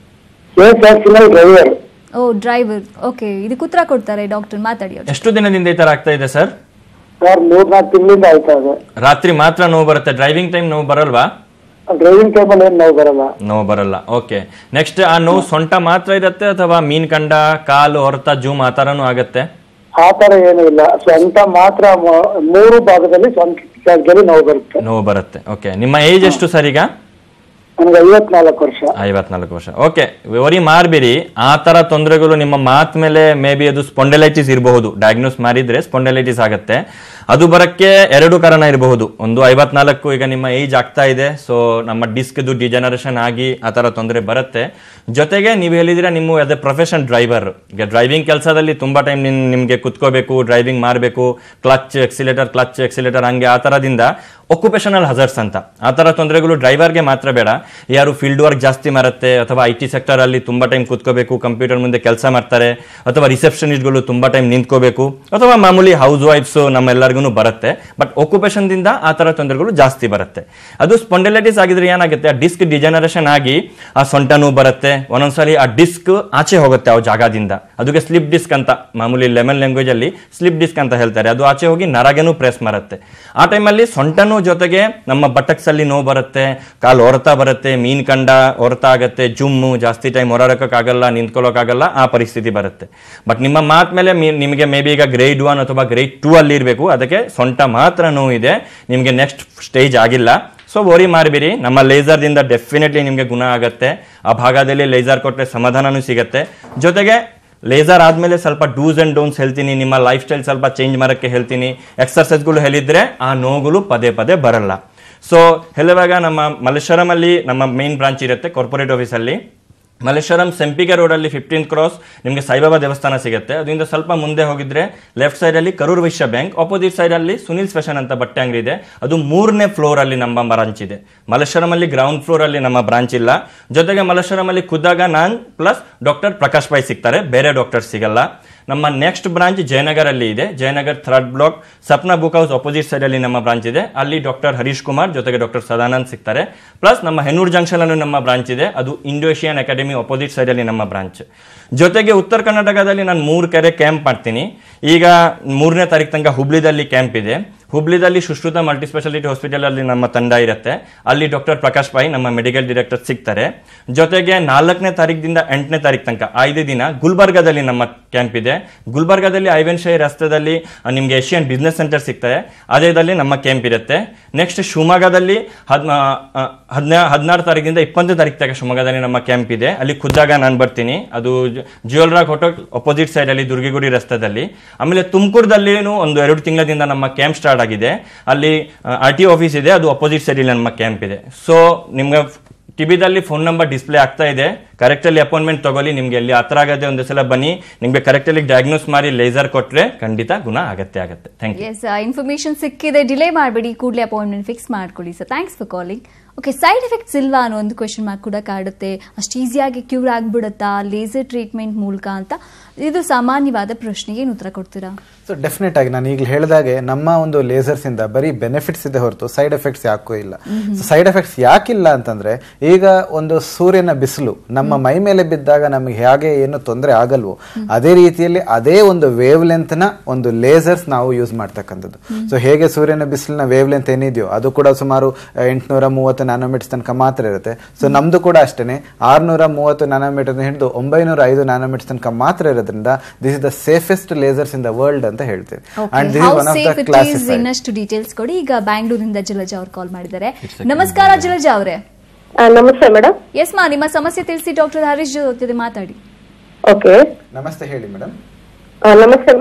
K S R C driver oh driver okay ಇದಕ್ಕೆ ಉತ್ತರ ಕೊಡ್ತಾರೆ ಡಾಕ್ಟರ್ ಮಾತಾಡಿ ಅವ್ರು ಎಷ್ಟು ದಿನದಿಂದ ಈ ತರ ಆಗ್ತಾ ಇದೆ ಸರ್ ಸರ್ ಮೂರ್ನಾಲ್ಕು ತಿಂಗಳಿಂದ ಆಯ್ತಾ ಇದೆ ರಾತ್ರಿ ಮಾತ್ರ ನೋವು ಬರುತ್ತೆ ಡ್ರೈವಿಂಗ್ ಟೈಮ್ ನೋವು ಬರಲ್ವಾ ಡ್ರೈವಿಂಗ್ ಟೈಮಲ್ಲಿ ಏನ್ ನೋವು ಬರಲ್ಲ ನೋವು ಬರಲ್ಲ ಓಕೆ ನೆಕ್ಸ್ಟ್ ಆ ನೋವು ಸೊಂಟ ಮಾತ್ರ ಇರುತ್ತೆ ಅಥವಾ ಮೀನ್ ಕಂಡ ಕಾಲು ಹೊರತ ಜೂಮ್ ಆ ಥರನೂ ಆಗತ್ತೆ ಆ ತರ ಏನೂ ಇಲ್ಲ ಸೊಂಟ ಮಾತ್ರ ಮ- ಮೂರು ಭಾಗದಲ್ಲಿ ಸೊಂಟ ಜಾಗದಲ್ಲಿ ನೋವು ಬರುತ್ತೆ ನೋವು ಬರುತ್ತೆ ಓಕೆ ನಿಮ್ಮ ಏಜ್ ಎಷ್ಟು ಸರ್ ಈಗ ನನಗೆ ಐವತ್ನಾಲ್ಕು ವರ್ಷ ಐವತ್ನಾಲ್ಕು ವರ್ಷ ಓಕೆ ವರಿ ಮಾರ್ಬಿರಿ ಆ ತರ ತೊಂದರೆಗಳು ನಿಮ್ಮ ಮಾತ್ ಮೇಲೆ ಮೇ ಬಿ ಅದು ಸ್ಪೊಂಡೆಲೈಟಿಸ್ ಇರಬಹುದು ಡಯಾಗ್ನೋಸ್ ಮಾಡಿದ್ರೆ ಸ್ಪೊಂಡೆಲೈಟಿಸ್ ಆಗುತ್ತೆ ಅದು ಬರಕ್ಕೆ ಎರಡು ಕಾರಣ ಇರಬಹುದು ಒಂದು ಐವತ್ನಾಲ್ಕು ಈಗ ನಿಮ್ಮ ಏಜ್ ಆಗ್ತಾ ಇದೆ ಸೊ ನಮ್ಮ ಡಿಸ್ಕ್ದು ಡಿಜನರೇಷನ್ ಆಗಿ ಆ ತರ ತೊಂದರೆ ಬರುತ್ತೆ ಜೊತೆಗೆ ನೀವು ಹೇಳಿದಿರ ನಿಮ್ಮ ಆಸ್ ಎ ಪ್ರೊಫೆಷನ್ ಡ್ರೈವರ್ ಈಗ ಡ್ರೈವಿಂಗ್ ಕೆಲಸದಲ್ಲಿ ತುಂಬಾ ಟೈಮ್ ನಿಮ್ಗೆ ಕುತ್ಕೋಬೇಕು ಡ್ರೈವಿಂಗ್ ಮಾಡಬೇಕು ಕ್ಲಚ್ ಎಕ್ಸಿಲೇಟರ್ ಕ್ಲಚ್ ಎಕ್ಸಿಲೇಟರ್ ಹಂಗೆ ಆ ಥರದಿಂದ ಒಕ್ಯುಪೇಷನಲ್ ಹಜರ್ಸ್ ಅಂತ ಆ ಥರ ತೊಂದರೆಗಳು ಡ್ರೈವರ್ಗೆ ಮಾತ್ರ ಬೇಡ ಯಾರು ಫೀಲ್ಡ್ ವರ್ಕ್ ಜಾಸ್ತಿ ಮಾಡುತ್ತೆ ಅಥವಾ ಐ ಟಿ ಸೆಕ್ಟರ್ ಅಲ್ಲಿ ತುಂಬಾ ಟೈಮ್ ಕುತ್ಕೋಬೇಕು ಕಂಪ್ಯೂಟರ್ ಮುಂದೆ ಕೆಲಸ ಮಾಡ್ತಾರೆ ಅಥವಾ ರಿಸೆಪ್ಷನಿಸ್ಟ್ಗಳು ತುಂಬಾ ಟೈಮ್ ನಿಂತ್ಕೋಬೇಕು ಅಥವಾ ಮಾಮೂಲಿ ಹೌಸ್ ವೈಫ್ಸ್ ನಮ್ಮೆಲ್ಲರಿಗೂ ಬರುತ್ತೆ ಬಟ್ ಒಕ್ಯುಪೇಷನ್ ದಿಂದ ಆ ಥರ ತೊಂದರೆಗಳು ಜಾಸ್ತಿ ಬರುತ್ತೆ ಅದು ಸ್ಪೊಂಡೆಲೈಟಿಸ್ ಆಗಿದ್ರೆ ಏನಾಗುತ್ತೆ ಆ ಡಿಸ್ಕ್ ಡಿಜನರೇಷನ್ ಆಗಿ ಆ ಸೊಂಟ ನೋವು ಬರುತ್ತೆ ಒಂದೊಂದ್ಸಲಿ ಆ ಡಿಸ್ಕ್ ಆಚೆ ಹೋಗುತ್ತೆ ಆ ಜಾಗದಿಂದ ಅದಕ್ಕೆ ಸ್ಲಿಪ್ ಡಿಸ್ಕ್ ಅಂತ ಮಾಮೂಲಿ ಲೆಮನ್ ಲ್ಯಾಂಗ್ವೇಜ್ ಅಲ್ಲಿ ಸ್ಲಿಪ್ ಡಿಸ್ಕ್ ಅಂತ ಹೇಳ್ತಾರೆ ಅದು ಆಚೆ ಹೋಗಿ ನರಗೆನೂ ಪ್ರೆಸ್ ಮಾಡುತ್ತೆ ಆ ಟೈಮಲ್ಲಿ ಸೊಂಟನೂ ಜೊತೆಗೆ ನಮ್ಮ ಬಟಕ್ಸ್ ಅಲ್ಲಿ ನೋವು ಬರುತ್ತೆ ಕಾಲು ಹೊರತ ಬರುತ್ತೆ ಮೀನ್ ಕಂಡ ಹೊರತ ಆಗತ್ತೆ ಜುಮ್ಮು ಜಾಸ್ತಿ ಟೈಮ್ ಹೊರಡಕ್ಕಾಗಲ್ಲ ನಿಂತ್ಕೊಳ್ಳೋಕ್ಕಾಗಲ್ಲ ಆ ಪರಿಸ್ಥಿತಿ ಬರುತ್ತೆ ಬಟ್ ನಿಮ್ಮ ಮಾತ್ ಮೇಲೆ ಮೀ- ನಿಮಗೆ ಮೇ ಬಿ ಈಗ ಗ್ರೇಡ್ ಒನ್ ಅಥವಾ ಗ್ರೇಡ್ ಟೂ ಅಲ್ಲಿ ಇರಬೇಕು ಅದಕ್ಕೆ ಸೊಂಟ ಮಾತ್ರ ನೋವು ಇದೆ ನಿಮಗೆ ನೆಕ್ಸ್ಟ್ ಸ್ಟೇಜ್ ಆಗಿಲ್ಲ ಸೊ ವರಿ ಮಾರ್ಬಿರಿ ನಮ್ಮ ಲೇಸರ್ದಿಂದ ಡೆಫಿನೆಟ್ಲಿ ನಿಮಗೆ ಗುಣ ಆಗತ್ತೆ ಆ ಭಾಗದಲ್ಲಿ ಲೇಸರ್ ಕೊಟ್ಟರೆ ಸಮಾಧಾನನೂ ಸಿಗತ್ತೆ ಜೊತೆಗೆ ಲೇಸರ್ ಆದ್ಮೇಲೆ ಸ್ವಲ್ಪ ಡೂಸ್ ಅಂಡ್ ಡೋನ್ಸ್ ಹೇಳ್ತೀನಿ ನಿಮ್ಮ ಲೈಫ್ ಸ್ಟೈಲ್ ಸ್ವಲ್ಪ ಚೇಂಜ್ ಮಾಡೋಕ್ಕೆ ಹೇಳ್ತೀನಿ ಎಕ್ಸರ್ಸೈಸ್ಗಳು ಹೇಳಿದ್ರೆ ಆ ನೋವುಗಳು ಪದೇ ಪದೇ ಬರಲ್ಲ ಸೊ ಹೇಳುವಾಗ ನಮ್ಮ ಮಲ್ಲೇಶ್ವರಮಲ್ಲಿ ನಮ್ಮ ಮೇನ್ ಬ್ರಾಂಚ್ ಇರುತ್ತೆ ಕಾರ್ಪೊರೇಟ್ ಆಫೀಸಲ್ಲಿ ಮಲ್ಲೇಶ್ವರಂ ಸೆಂಪಿಗೆ ರೋಡಲ್ಲಿ ಫಿಫ್ಟೀನ್ ಕ್ರಾಸ್ ನಿಮಗೆ ಸಾಯಿಬಾಬಾ ದೇವಸ್ಥಾನ ಸಿಗುತ್ತೆ ಅದರಿಂದ ಸ್ವಲ್ಪ ಮುಂದೆ ಹೋಗಿದ್ರೆ ಲೆಫ್ಟ್ ಸೈಡಲ್ಲಿ ಕರೂರ್ ವೈಶ್ಯ ಬ್ಯಾಂಕ್ ಆಪೋಸಿಟ್ ಸೈಡಲ್ಲಿ ಸುನಿಲ್ ಸ್ಪೆಷನ್ ಅಂತ ಬಟ್ಟೆ ಅಂಗಡಿ ಇದೆ ಅದು ಮೂರನೇ ಫ್ಲೋರಲ್ಲಿ ನಮ್ಮ ಬ್ರಾಂಚ್ ಇದೆ ಮಲ್ಲೇಶ್ವರಮಲ್ಲಿ ಗ್ರೌಂಡ್ ಫ್ಲೋರಲ್ಲಿ ನಮ್ಮ ಬ್ರಾಂಚ್ ಇಲ್ಲ ಜೊತೆಗೆ ಮಲ್ಲೇಶ್ವರಮಲ್ಲಿ ಖುದ್ದಾಗ ನಾನ್ ಪ್ಲಸ್ ಡಾಕ್ಟರ್ ಪ್ರಕಾಶ್ ಪೈ ಸಿಗ್ತಾರೆ ಬೇರೆ ಡಾಕ್ಟರ್ ಸಿಗಲ್ಲ ನಮ್ಮ ನೆಕ್ಸ್ಟ್ ಬ್ರಾಂಚ್ ಜಯನಗರಲ್ಲಿ ಇದೆ Jayanagar third block Sapna book house opposite side ಅಲ್ಲಿ ನಮ್ಮ ಬ್ರಾಂಚ್ ಇದೆ ಅಲ್ಲಿ ಡಾಕ್ಟರ್ ಹರೀಶ್ ಕುಮಾರ್ ಜೊತೆಗೆ ಡಾಕ್ಟರ್ ಸದಾನಂದ್ ಸಿಗ್ತಾರೆ ಪ್ಲಸ್ ನಮ್ಮ ಹೆನ್ನೂರು ಜಂಕ್ಷನ್ ಅಲ್ಲೂ ನಮ್ಮ ಬ್ರಾಂಚ್ ಇದೆ ಅದು Indo Asian Academy opposite side ಅಲ್ಲಿ ನಮ್ಮ ಬ್ರಾಂಚ್ ಜೊತೆಗೆ ಉತ್ತರ ಕರ್ನಾಟಕದಲ್ಲಿ ನಾನು ಮೂರು ಕೆರೆ ಕ್ಯಾಂಪ್ ಮಾಡ್ತೀನಿ ಈಗ ಮೂರನೇ ತಾರೀಕು ತನಕ ಹುಬ್ಳಿದಲ್ಲಿ ಕ್ಯಾಂಪ್ ಇದೆ ಹುಬ್ಳಿದಲ್ಲಿ ಸುಶ್ರುತ ಮಲ್ಟಿ ಸ್ಪೆಷಾಲಿಟಿ ಹಾಸ್ಪಿಟಲ್ ಅಲ್ಲಿ ನಮ್ಮ ತಂಡ ಇರುತ್ತೆ ಅಲ್ಲಿ ಡಾಕ್ಟರ್ ಪ್ರಕಾಶ್ ಪೈ ನಮ್ಮ ಮೆಡಿಕಲ್ ಡೈರೆಕ್ಟರ್ ಸಿಗ್ತಾರೆ ಜೊತೆಗೆ ನಾಲ್ಕನೇ ತಾರೀಕಿಂದ ಎಂಟನೇ ತಾರೀಕು ತನಕ ಐದು ದಿನ ಗುಲ್ಬರ್ಗಾದಲ್ಲಿ ನಮ್ಮ ಕ್ಯಾಂಪ್ ಇದೆ ಗುಲ್ಬರ್ಗಾದಲ್ಲಿ ಐವನ್ ಶೈ ರಸ್ತೆದಲ್ಲಿ ಆ, ನಿಮ್ಗೆ ಏಷಿಯನ್ ಬಿಸ್ನೆಸ್ ಸೆಂಟರ್ ಸಿಗ್ತಾರೆ ಅದೇದಲ್ಲಿ ನಮ್ಮ ಕ್ಯಾಂಪ್ ಇರುತ್ತೆ ನೆಕ್ಸ್ಟ್ ಶಿವಮೊಗ್ಗದಲ್ಲಿ ಹದ್ನ ಹದಿನ ಹದಿನಾರು ತಾರೀಕಿಂದ ಇಪ್ಪತ್ತನೇ ತಾರೀಕು ತನಕ ಶಿವಮೊಗ್ಗದಲ್ಲಿ ನಮ್ಮ ಕ್ಯಾಂಪ್ ಇದೆ ಅಲ್ಲಿ ಖುದ್ದಾಗ ನಾನು ಬರ್ತೀನಿ ಅದು jewel rock hotel opposite side ಅಲ್ಲಿ ದುರ್ಗಿಗುಡಿ ರಸ್ತೆದಲ್ಲಿ ಆಮೇಲೆ ತುಮಕೂರದಲ್ಲಿನೂ ಒಂದು ಎರಡು ತಿಂಗಳದಿಂದ ನಮ್ಮ ಕ್ಯಾಂಪ್ ಸ್ಟಾರ್ಟ್ ಆಗಿದೆ ಅಲ್ಲಿ ಆರ್ ಟಿ ಆಫೀಸ್ ಇದೆ ಅದು ಅಪೋಸಿಟ್ ಸೈಡ್ ನಮ್ಮ ಕ್ಯಾಂಪ್ ಇದೆ ಸೊ ನಿಮ್ಗೆ ಟಿಬಿದಲ್ಲಿ ಫೋನ್ ನಂಬರ್ ಡಿಸ್ಪ್ಲೇ ಆಗ್ತಾ ಇದೆ ಕರೆಕ್ಟಲ್ಲಿ ಅಪಾಯಿಂಟ್ಮೆಂಟ್ ತಗೊಳ್ಳಿ ನಿಮ್ಗೆ ಎಲ್ಲಿ ಹತ್ರ ಆಗದೆ ಒಂದು ಸಲ ಬನ್ನಿ ನಿಮ್ಗೆ ಕರೆಕ್ಟಲ್ಲಿ ಡಯಾಗ್ನೋಸ್ ಮಾಡಿ ಲೇಸರ್ ಕೊಟ್ರೆ ಖಂಡಿತ ಗುಣ ಆಗತ್ತೆ ಆಗತ್ತೆ ಥ್ಯಾಂಕ್ ಯು ಎಸ್ ಇನ್ಫಾರ್ಮೇಶನ್ ಸಿಕ್ಕಿದೆ ಡಿಲೇ ಮಾಡಬೇಡಿ ಕೂಡಲೇ ಅಪಾಯಿಂಟ್ಮೆಂಟ್ ಫಿಕ್ಸ್ ಮಾಡ್ಕೊಳ್ಳಿ sir thanks for calling okay side effects ಇಲ್ವಾ ಅನ್ನೋ ಒಂದು ಕ್ವೆಶನ್ ಮಾರ್ಕ್ ಕೂಡ ಕಾಡುತ್ತೆ ಅಷ್ಟು ಈಸಿಯಾಗಿ ಕ್ಯೂರ್ ಆಗ್ಬಿಡುತ್ತಾ ಲೇಸರ್ ಟ್ರೀಟ್ಮೆಂಟ್ ಮೂಲಕ ಅಂತ ಇದು ಸಾಮಾನ್ಯವಾದ ಪ್ರಶ್ನೆಗೆ ಏನು ಉತ್ತರ ಕೊಡ್ತೀರಾ ಸೊ ಡೆಫಿನೆಟ್ ಆಗಿ ನಾನು ಈಗಲೇ ಹೇಳಿದಾಗೆ ನಮ್ಮ ಒಂದು ಲೇಸರ್ಸ್ ಇಂದ ಬರೀ ಬೆನಿಫಿಟ್ಸ್ ಇದೆ ಹೊರತು ಸೈಡ್ ಎಫೆಕ್ಟ್ಸ್ ಯಾಕೂ ಇಲ್ಲ ಸೈಡ್ ಎಫೆಕ್ಟ್ಸ್ ಯಾಕಿಲ್ಲ ಅಂತಂದ್ರೆ ಈಗ ಒಂದು ಸೂರ್ಯನ ಬಿಸಿಲು ನಮ್ಮ ಮೈ ಮೇಲೆ ಬಿದ್ದಾಗ ನಮಗೆ ಹೇಗೆ ಏನು ತೊಂದರೆ ಆಗಲ್ವೋ ಅದೇ ರೀತಿಯಲ್ಲಿ ಅದೇ ಒಂದು ವೇವ್ ಲೆಂತ್ ನ ಒಂದು ಲೇಸರ್ಸ್ ನಾವು ಯೂಸ್ ಮಾಡ್ತಕ್ಕಂಥದ್ದು ಸೊ ಹೇಗೆ ಸೂರ್ಯನ ಬಿಸಿಲಿನ ವೇವ್ ಲೆಂತ್ ಏನಿದೆಯೋ ಅದು ಕೂಡ ಸುಮಾರು ಎಂಟುನೂರ ಮೂವತ್ತು ನ್ಯಾನೋಮೀಟರ್ಸ್ ತನಕ ಮಾತ್ರ ಇರುತ್ತೆ ಸೊ ನಮ್ದು ಕೂಡ ಅಷ್ಟೇನೆ ಆರ್ನೂರ ಮೂವತ್ತು ನ್ಯಾನೋಮೀಟರ್ ಹಿಡಿದು ಒಂಬೈನೂರ ಐದು ನ್ಯಾನೋಮೀಟರ್ಸ್ ತನಕ ಮಾತ್ರ ಇರೋದ್ರಿಂದ this is the safest lasers in the world ಅಂತ ಹೇಳ್ತೀವಿ and this how is one of the safe it is classified ಇನ್ನಷ್ಟು ಡೀಟೇಲ್ಸ್ ಕೊಡಿ ಈಗ ಬ್ಯಾಂಗ್ಳೂರಿಂದ ಜಲಜ ಅವ್ರು ಕಾಲ್ ಮಾಡಿದ್ದಾರೆ ನಮಸ್ಕಾರ ಜಲಜ ಅವರೇ ಆ, ನಮಸ್ತೆ ಮೇಡಮ್ ಎಸ್ ಮಾ ನಿಮ್ಮ ಸಮಸ್ಯೆ ತಿಳಿಸಿ ಡಾಕ್ಟರ್ ಹರೀಶ್ ಜೊತೆ ಮಾತಾಡಿ ಓಕೆ ನಮಸ್ತೆ ಹೇಳಿ ಮೇಡಮ್ ಆ, ನಮಸ್ತೆ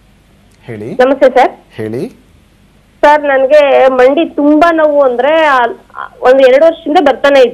ಹೇಳಿ ನಮಸ್ತೆ ಸರ್ ಹೇಳಿ ಸರ್ ನನಗೆ ಮಂಡಿ ತುಂಬಾ ನೋವು ಅಂದ್ರೆ ಆ, ಒಂದು ಎರಡು ವರ್ಷದಿಂದ ಬರ್ತಾನೆ ಇತ್ತು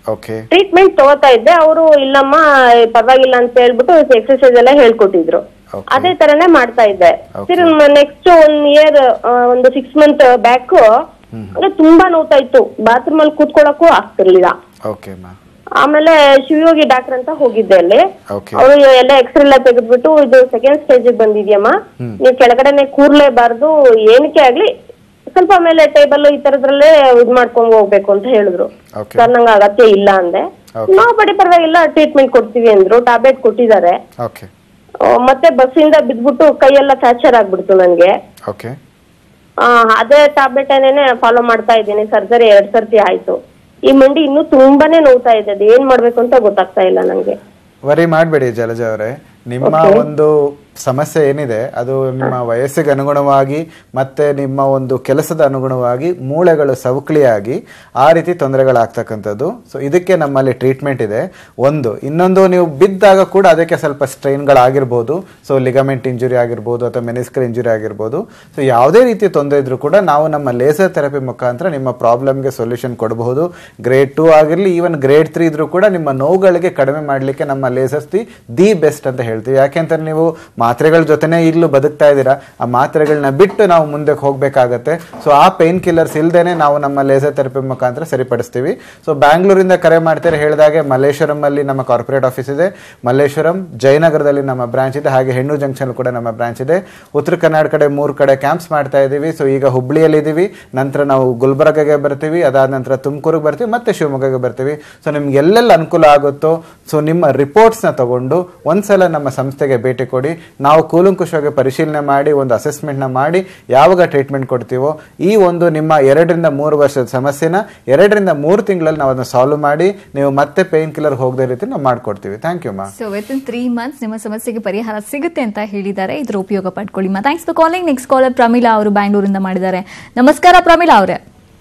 ಓಕೆ ಟ್ರೀಟ್ಮೆಂಟ್ ತಗೋತಾ ಇದ್ದೆ ಅವರು ಇಲ್ಲಮ್ಮ ಪರವಾಗಿಲ್ಲ ಅಂತ ಹೇಳ್ಬಿಟ್ಟು ಎಕ್ಸರ್ಸೈಸ್ ಎಲ್ಲ ಹೇಳ್ಕೊಟ್ಟಿದ್ರು Okay. ಅದೇ ತರನೇ ಮಾಡ್ತಾ ಇದ್ದೆ Okay. ತಿರ್ಗಿ ನೆಕ್ಸ್ಟ್ ಒನ್ ಇಯರ್ ಒಂದು ಸಿಕ್ಸ್ ಮಂತ್ ಬ್ಯಾಕ್ ಅಂದ್ರೆ ತುಂಬಾ ನೋವ್ತಾ ಇತ್ತು ಬಾತ್ರೂಮ್ ಅಲ್ಲಿ ಕೂತ್ಕೊಳಕ್ಕೂ ಆಗ್ತಿರ್ಲಿಲ್ಲ ಓಕೆ ಮಾ ಆಮೇಲೆ ಶಿವಯೋಗಿ ಡಾಕ್ಟರ್ ಅಂತ ಹೋಗಿದ್ದೆ ಅಲ್ಲಿ Okay. ಅವರು ಎಲ್ಲ ಎಕ್ಸ್ರೇ ಎಲ್ಲ ತೆಗೆದ್ಬಿಟ್ಟು ಇದು ಸೆಕೆಂಡ್ ಸ್ಟೇಜ್ ಬಂದಿದ್ಯಮ್ಮ ನೀವು ಕೆಳಗಡೆನೆ ಕೂರ್ಲೇಬಾರ್ದು ಏನಕ್ಕೆ ಆಗ್ಲಿ ಸ್ವಲ್ಪ ಮೇಲೆ ಟೇಬಲ್ ಈ ತರದ್ರಲ್ಲೇ ಇದ್ ಮಾಡ್ಕೊಂಡ್ ಹೋಗ್ಬೇಕು ಅಂತ ಹೇಳಿದ್ರು Okay. ಸರ್ ನಂಗೆ ಅಗತ್ಯ ಇಲ್ಲ ಅಂದೆ Okay. ನಾವು ಬಡಿ ಪರವಾಗಿಲ್ಲ ಟ್ರೀಟ್ಮೆಂಟ್ ಕೊಡ್ತೀವಿ ಅಂದ್ರು ಟ್ಯಾಬ್ಲೆಟ್ ಕೊಟ್ಟಿದ್ದಾರೆ ಓಕೆ ಆ, ಮತ್ತೆ ಬಸ್ಸಿಂದ ಬಿದ್ಬಿಟ್ಟು ಕೈಯೆಲ್ಲ ಫ್ರಾಕ್ಚರ್ ಆಗ್ಬಿಡ್ತು ನನ್ಗೆ ಓಕೆ ಆ, ಅದೇ ಟ್ಯಾಬ್ಲೆಟ್ ಏನೇನೆ ಫಾಲೋ ಮಾಡ್ತಾ ಇದ್ದೀನಿ ಸರ್ಜರಿ ಎರಡ್ ಸರ್ತಿ ಆಯ್ತು ಈ ಮಂಡಿ ಇನ್ನೂ ತುಂಬಾನೇ ನೋವ್ತಾ ಇದೆ ಅದು ಏನ್ ಮಾಡ್ಬೇಕು ಅಂತ ಗೊತ್ತಾಗ್ತಾ ಇಲ್ಲ ನಂಗೆ ವರಿ ಮಾಡಬೇಡಿ ಜಲಜ ಅವರೇ ನಿಮ್ಮ ಒಂದು ಸಮಸ್ಯೆ ಏನಿದೆ ಅದು ನಿಮ್ಮ ವಯಸ್ಸಿಗೆ ಅನುಗುಣವಾಗಿ ಮತ್ತೆ ನಿಮ್ಮ ಒಂದು ಕೆಲಸದ ಅನುಗುಣವಾಗಿ ಮೂಳೆಗಳು ಸವಕಳಿಯಾಗಿ ಆ ರೀತಿ ತೊಂದರೆಗಳಾಗ್ತಕ್ಕಂಥದ್ದು ಸೊ ಇದಕ್ಕೆ ನಮ್ಮಲ್ಲಿ ಟ್ರೀಟ್ಮೆಂಟ್ ಇದೆ ಒಂದು ಇನ್ನೊಂದು ನೀವು ಬಿದ್ದಾಗ ಕೂಡ ಅದಕ್ಕೆ ಸ್ವಲ್ಪ ಸ್ಟ್ರೈನ್ಗಳಾಗಿರ್ಬೋದು ಸೊ ಲಿಗಮೆಂಟ್ ಇಂಜುರಿ ಆಗಿರ್ಬೋದು ಅಥವಾ ಮೆನಿಸ್ಕಲ್ ಇಂಜುರಿ ಆಗಿರ್ಬೋದು ಸೊ ಯಾವುದೇ ರೀತಿಯ ತೊಂದರೆ ಇದ್ರೂ ಕೂಡ ನಾವು ನಮ್ಮ ಲೇಸರ್ ಥೆರಪಿ ಮುಖಾಂತರ ನಿಮ್ಮ ಪ್ರಾಬ್ಲಮ್ಗೆ ಸೊಲ್ಯೂಷನ್ ಕೊಡಬಹುದು ಗ್ರೇಡ್ ಟೂ ಆಗಿರಲಿ ಈವನ್ ಗ್ರೇಡ್ ತ್ರೀ ಇದ್ರೂ ಕೂಡ ನಿಮ್ಮ ನೋವುಗಳಿಗೆ ಕಡಿಮೆ ಮಾಡಲಿಕ್ಕೆ ನಮ್ಮ ಲೇಸರ್ಸ್ ದಿ ದಿ ಬೆಸ್ಟ್ ಅಂತ ಹೇಳ್ತೀವಿ ಯಾಕೆಂತ ನೀವು ಮಾತ್ರೆಗಳ ಜೊತೆನೇ ಈಗಲೂ ಬದುಕ್ತಾ ಇದ್ದೀರಾ ಆ ಮಾತ್ರೆಗಳನ್ನ ಬಿಟ್ಟು ನಾವು ಮುಂದಕ್ಕೆ ಹೋಗಬೇಕಾಗತ್ತೆ ಸೊ ಆ ಪೇನ್ ಕಿಲ್ಲರ್ಸ್ ಇಲ್ದೇನೆ ನಾವು ನಮ್ಮ ಲೇಸರ್ ಥೆರಪಿ ಮುಖಾಂತರ ಸರಿಪಡಿಸ್ತೀವಿ ಸೊ ಬ್ಯಾಂಗ್ಳೂರಿಂದ ಕರೆ ಮಾಡ್ತಾರೆ ಹೇಳಿದಾಗೆ ಮಲ್ಲೇಶ್ವರಂ ಅಲ್ಲಿ ನಮ್ಮ ಕಾರ್ಪೊರೇಟ್ ಆಫೀಸ್ ಇದೆ ಮಲ್ಲೇಶ್ವರಂ ಜಯನಗರದಲ್ಲಿ ನಮ್ಮ ಬ್ರಾಂಚ್ ಇದೆ ಹಾಗೆ ಹೆಣ್ಣು ಜಂಕ್ಷನ್ ಕೂಡ ನಮ್ಮ ಬ್ರಾಂಚ್ ಇದೆ ಉತ್ತರ ಕನ್ನಡ ಕಡೆ ಮೂರು ಕಡೆ ಕ್ಯಾಂಪ್ಸ್ ಮಾಡ್ತಾ ಇದ್ದೀವಿ ಸೊ ಈಗ ಹುಬ್ಳಿಯಲ್ಲಿ ಇದ್ದೀವಿ ನಂತರ ನಾವು ಗುಲ್ಬರ್ಗಗೆ ಬರ್ತೀವಿ ಅದಾದ ನಂತರ ತುಮಕೂರಿಗೆ ಬರ್ತೀವಿ ಮತ್ತೆ ಶಿವಮೊಗ್ಗಗೆ ಬರ್ತೀವಿ ಸೊ ನಿಮ್ಗೆ ಎಲ್ಲೆಲ್ಲ ಅನುಕೂಲ ಆಗುತ್ತೋ ಸೊ ನಿಮ್ಮ ರಿಪೋರ್ಟ್ಸ್ನ ತಗೊಂಡು ಒಂದ್ಸಲ ನಮ್ಮ ಸಂಸ್ಥೆಗೆ ಭೇಟಿ ಕೊಡಿ ನಾವು ಕೂಲಂಕುಷವಾಗಿ ಪರಿಶೀಲನೆ ಮಾಡಿ ಒಂದು ಅಸೆಸ್ಮೆಂಟ್ನ ಮಾಡಿ ಯಾವಾಗ ಟ್ರೀಟ್ಮೆಂಟ್ ಕೊಡ್ತೀವೋ ಈ ಒಂದು ನಿಮ್ಮ ಎರಡರಿಂದ ಮೂರು ವರ್ಷದ ಸಮಸ್ಯೆನ ಎರಡರಿಂದ ಮೂರು ತಿಂಗಳಲ್ಲಿ ನಾವು ಅದನ್ನ ಸಾಲ್ವ್ ಮಾಡಿ ನೀವು ಮತ್ತೆ ಪೇನ್ ಕಿಲ್ಲರ್ ಹೋಗದ ರೀತಿ ನಾವು ಮಾಡ್ಕೊಡ್ತೀವಿ ಥ್ಯಾಂಕ್ ಯು ಮಾ so within three months ನಿಮ್ಮ ಸಮಸ್ಯೆಗೆ ಪರಿಹಾರ ಸಿಗುತ್ತೆ ಅಂತ ಹೇಳಿದ್ದಾರೆ ಇದ್ರ ಉಪಯೋಗ ಪಡ್ಕೊಳ್ಳಿ ಮಾ thanks for calling next caller Pramila ಅವರು ಬ್ಯಾಂಗ್ಳೂರಿಂದ ಮಾಡಿದ್ದಾರೆ ನಮಸ್ಕಾರ ಪ್ರಮೀಳಾ ಅವರೇ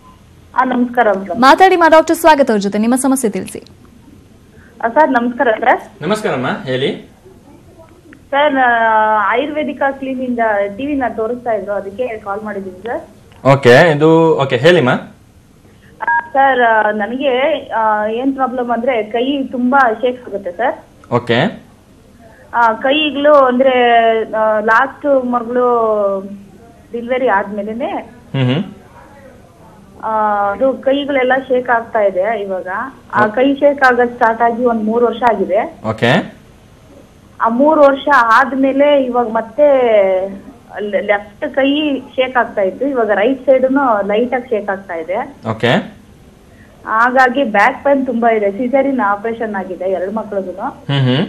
ಆ, ನಮಸ್ಕಾರ ಮೇಡಮ್ ಮಾತಾಡಿ ಮಾ ಡಾಕ್ಟರ್ ಸ್ವಾಗತ್ ಅವ್ರ ಜೊತೆ ನಿಮ್ಮ ಸಮಸ್ಯೆ ತಿಳಿಸಿ ಸರ್ ನಮಸ್ಕಾರ ಸರ್ ನಮಸ್ಕಾರಮ್ಮ ಹೇಳಿ ಸರ್ ಆಯುರ್ವೇದಿಕ ಕ್ಲೀನ್ ಇಂದ ಟಿವಿನ ತೋರಿಸ್ತಾ ಇದ್ರು ಅದಕ್ಕೆ ಕಾಲ್ ಮಾಡಿದ್ದೀನಿ ಸರ್ ಓಕೆ ಇದು ಓಕೆ ಹೇಳಿಮ್ಮ ಸರ್ ನನಗೆ ಆ, ಏನ್ ಪ್ರಾಬ್ಲಮ್ ಅಂದ್ರೆ ಕೈ ತುಂಬಾ ಶೇಕ್ ಆಗುತ್ತೆ ಸರ್ ಓಕೆ ಆ, ಕೈಗಳು ಅಂದ್ರೆ ಲಾಸ್ಟ್ ಮಗಳು ಡೆಲಿವರಿ ಆದ್ಮೇಲೆನೆ ಹ್ಮ್ ಹ್ಮ್ ಆ, ಅದು ಕೈಗಳೆಲ್ಲ ಶೇಕ್ ಆಗ್ತಾ ಇದೆ ಇವಾಗ ಆ ಕೈ ಶೇಕ್ ಆಗೋದ್ ಸ್ಟಾರ್ಟ್ ಆಗಿ ಒಂದ್ ಮೂರ್ ವರ್ಷ ಆಗಿದೆ ಓಕೆ ಆ ಮೂರು ವರ್ಷ ಆದ್ಮೇಲೆ ಇವಾಗ ಮತ್ತೆ ಲೆಫ್ಟ್ ಕೈ ಶೇಕ್ ಆಗ್ತಾ ಇತ್ತು ಇವಾಗ ರೈಟ್ ಸೈಡ್ನು ಲೈಟ್ ಆಗಿ ಶೇಕ್ ಆಗ್ತಾ ಇದೆ ಓಕೆ ಹಾಗಾಗಿ ಬ್ಯಾಕ್ ಪೇನ್ ತುಂಬಾ ಇದೆ ಸಿಸರಿನ್ ಆಪರೇಷನ್ ಆಗಿದೆ ಎರಡು ಮಕ್ಳಿಗೂ ಹ್ಮ್ ಹ್ಮ್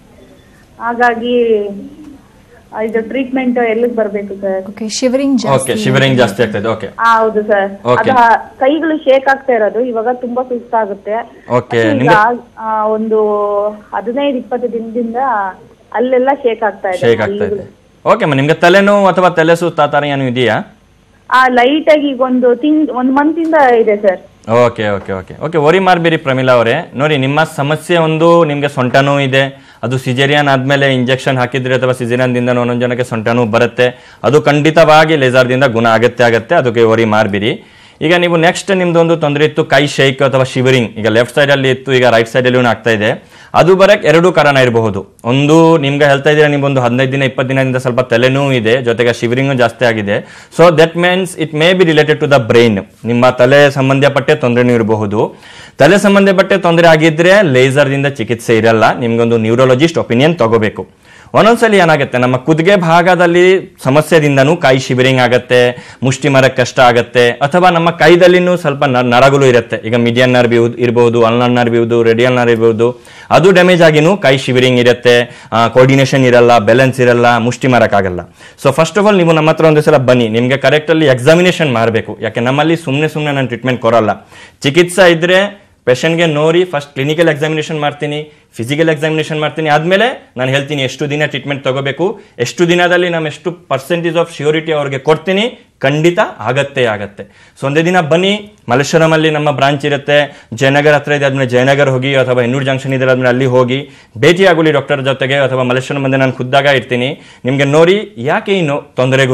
ಹಾಗಾಗಿ ಆ, ಇದು ಟ್ರೀಟ್ಮೆಂಟ್ ಎಲ್ಲಿಗೆ ಬರ್ಬೇಕು sir okay shivering okay shivering ಜಾಸ್ತಿ ಆಗ್ತದೆ ಓಕೆ ಹೌದು ಸರ್ Okay. ಅದು ಆ ಕೈಗಳು ಶೇಕ್ ಆಗ್ತಾ ಇರೋದು ಇವಾಗ ತುಂಬಾ ಸುಸ್ತಾಗುತ್ತೆ Okay, ಮತ್ತೆ ಈಗ, ನಿಮ್ಗೆ- ಆ, ಒಂದು ಹದಿನೈದು ಇಪ್ಪತ್ತು ದಿನದಿಂದ ಅಲ್ಲೆಲ್ಲ ಶೇಕ್ ಆಗ್ತಾ ಇದೆ ಶೇಕ್ ಆಗ್ತಾ ಇದೆ ಓಕೆ ಅಮ್ಮ ನಿಮ್ಗೆ ತಲೆನೋವು ಅಥವಾ ತಲೆ ಸುತ್ತ ಆ ಥರ ಏನು ಇದೆಯಾ ಆ ಲೈಟ್ ಆಗಿ ಈಗ ಒಂದು ತಿಂಗ್ ಒಂದ್ ಮಂತ್ ಇಂದ ಇದೆ sir okay okay okay okay worry ಮಾಡ್ಬೇಡಿ ಪ್ರಮೀಲಾ ಅವರೇ ನೋಡಿ ನಿಮ್ಮ ಸಮಸ್ಯೆ ಒಂದು ನಿಮಗೆ ಸೊಂಟ ನೋವು ಇದೆ ಅದು ಸಿಜೇರಿಯನ್ ಆದಮೇಲೆ ಇಂಜೆಕ್ಷನ್ ಹಾಕಿದ್ರೆ ಅಥವಾ ಸಿಜೇರಿಯನ್ದಿಂದ ಒಂದೊಂದು ಜನಕ್ಕೆ ಸೊಂಟ ನೋವು ಬರುತ್ತೆ ಅದು ಖಂಡಿತವಾಗಿ ಲೇಸರ್ದಿಂದ ಗುಣ ಆಗತ್ತೆ ಆಗತ್ತೆ ಅದಕ್ಕೆ ವರಿ ಮಾಡ್ಬಿರಿ ಈಗ ನೀವು ನೆಕ್ಸ್ಟ್ ನಿಮ್ದೊಂದು ತೊಂದರೆ ಇತ್ತು ಕೈ ಶೇಕ್ ಅಥವಾ ಶಿವರಿಂಗ್ ಈಗ ಲೆಫ್ಟ್ ಸೈಡಲ್ಲಿ ಇತ್ತು ಈಗ ರೈಟ್ ಸೈಡಲ್ಲಿ ಆಗ್ತಾ ಇದೆ ಅದು ಬರಕ್ಕೆ ಎರಡು ಕಾರಣ ಇರಬಹುದು ಒಂದು ನಿಮ್ಗೆ ಹೇಳ್ತಾ ಇದ್ದೀರಾ ನಿಮ್ಗೊಂದು ಹದಿನೈದು ದಿನ ಇಪ್ಪತ್ತು ದಿನದಿಂದ ಸ್ವಲ್ಪ ತಲೆನೋವು ಇದೆ ಜೊತೆಗೆ ಶಿವರಿಂಗು ಜಾಸ್ತಿ ಆಗಿದೆ so that means it may be related to the brain ನಿಮ್ಮ ತಲೆ ಸಂಬಂಧಪಟ್ಟ ತೊಂದರೆನೂ ಇರಬಹುದು ತಲೆ ಸಂಬಂಧಪಟ್ಟ ತೊಂದರೆ ಆಗಿದ್ರೆ ಲೇಸರ್ದಿಂದ ಚಿಕಿತ್ಸೆ ಇರಲ್ಲ ನಿಮ್ಗೊಂದು ನ್ಯೂರೋಲಜಿಸ್ಟ್ ಒಪಿನಿಯನ್ ತಗೋಬೇಕು ಒಂದೊಂದ್ಸಲಿ ಏನಾಗುತ್ತೆ ನಮ್ಮ ಕುದಿಗೆ ಭಾಗದಲ್ಲಿ ಸಮಸ್ಯೆದಿಂದನೂ ಕೈ ಶಿವರಿಂಗ್ ಆಗತ್ತೆ ಮುಷ್ಟಿ ಮರಕ್ಕೆ ಕಷ್ಟ ಆಗತ್ತೆ ಅಥವಾ ನಮ್ಮ ಕೈದಲ್ಲಿನೂ ಸ್ವಲ್ಪ ನ- ನರಗಳು ಇರುತ್ತೆ ಈಗ ಮಿಡಿಯನ್ ನರ್ವ್ ಇರ್ಬೋದು ಅಲ್ನರ್ ನರ್ವ್ ಇರ್ಬೋದು ರೇಡಿಯಲ್ ನರ್ವ್ ಇರ್ಬೋದು ಅದು ಡ್ಯಾಮೇಜ್ ಆಗಿನೂ ಕೈ ಶಿವರಿಂಗ್ ಇರುತ್ತೆ ಕೋರ್ಡಿನೇಷನ್ ಇರಲ್ಲ ಬ್ಯಾಲೆನ್ಸ್ ಇರಲ್ಲ ಮುಷ್ಟಿ ಮರಕ್ಕಾಗಲ್ಲ ಸೊ ಫಸ್ಟ್ ಆಫ್ ಆಲ್ ನೀವು ನಮ್ಮ ಹತ್ರ ಒಂದು ಸಲ ಬನ್ನಿ ನಿಮಗೆ ಕರೆಕ್ಟಲ್ಲಿ ಎಕ್ಸಾಮಿನೇಷನ್ ಮಾಡಬೇಕು ಯಾಕೆ ನಮ್ಮಲ್ಲಿ ಸುಮ್ಮನೆ ಸುಮ್ಮನೆ ನಾನು ಟ್ರೀಟ್ಮೆಂಟ್ ಕೊರಲ್ಲ ಚಿಕಿತ್ಸೆ ಇದ್ರೆ ಪೇಷಂಟ್ಗೆ ನೋಡಿ ಫಸ್ಟ್ ಕ್ಲಿನಿಕಲ್ ಎಕ್ಸಾಮಿನೇಷನ್ ಮಾಡ್ತೀನಿ ಫಿಸಿಕಲ್ ಎಕ್ಸಾಮಿನೇಷನ್ ಮಾಡ್ತೀನಿ ಆದಮೇಲೆ ನಾನು ಹೇಳ್ತೀನಿ ಎಷ್ಟು ದಿನ ಟ್ರೀಟ್ಮೆಂಟ್ ತಗೋಬೇಕು ಎಷ್ಟು ದಿನದಲ್ಲಿ ನಾನು ಎಷ್ಟು ಪರ್ಸೆಂಟೇಜ್ ಆಫ್ ಶ್ಯೂರಿಟಿ ಅವ್ರಿಗೆ ಕೊಡ್ತೀನಿ ಖಂಡಿತ ಆಗತ್ತೆ ಆಗತ್ತೆ ಸೊ ಒಂದೇ ದಿನ ಬನ್ನಿ ಮಲ್ಲೇಶ್ವರಮಲ್ಲಿ ನಮ್ಮ ಬ್ರಾಂಚ್ ಇರುತ್ತೆ ಜಯನಗರ್ ಹತ್ರ ಇದೆ ಆದ್ಮೇಲೆ ಜಯನಗರ್ ಹೋಗಿ ಅಥವಾ ಹೆನ್ನೂರು ಜಂಕ್ಷನ್ ಇದೆ ಆದ್ಮೇಲೆ ಅಲ್ಲಿ ಹೋಗಿ ಭೇಟಿ ಆಗೋಲಿ ಡಾಕ್ಟರ್ ಜೊತೆಗೆ ಅಥವಾ ಮಲ್ಲೇಶ್ವರಂ ಬಂದು ನಾನು ಖುದ್ದಾಗ ಇರ್ತೀನಿ ನಿಮಗೆ ನೋಡಿ ಯಾಕೆ ಇನ್ನು ತೊಂದರೆಗಳು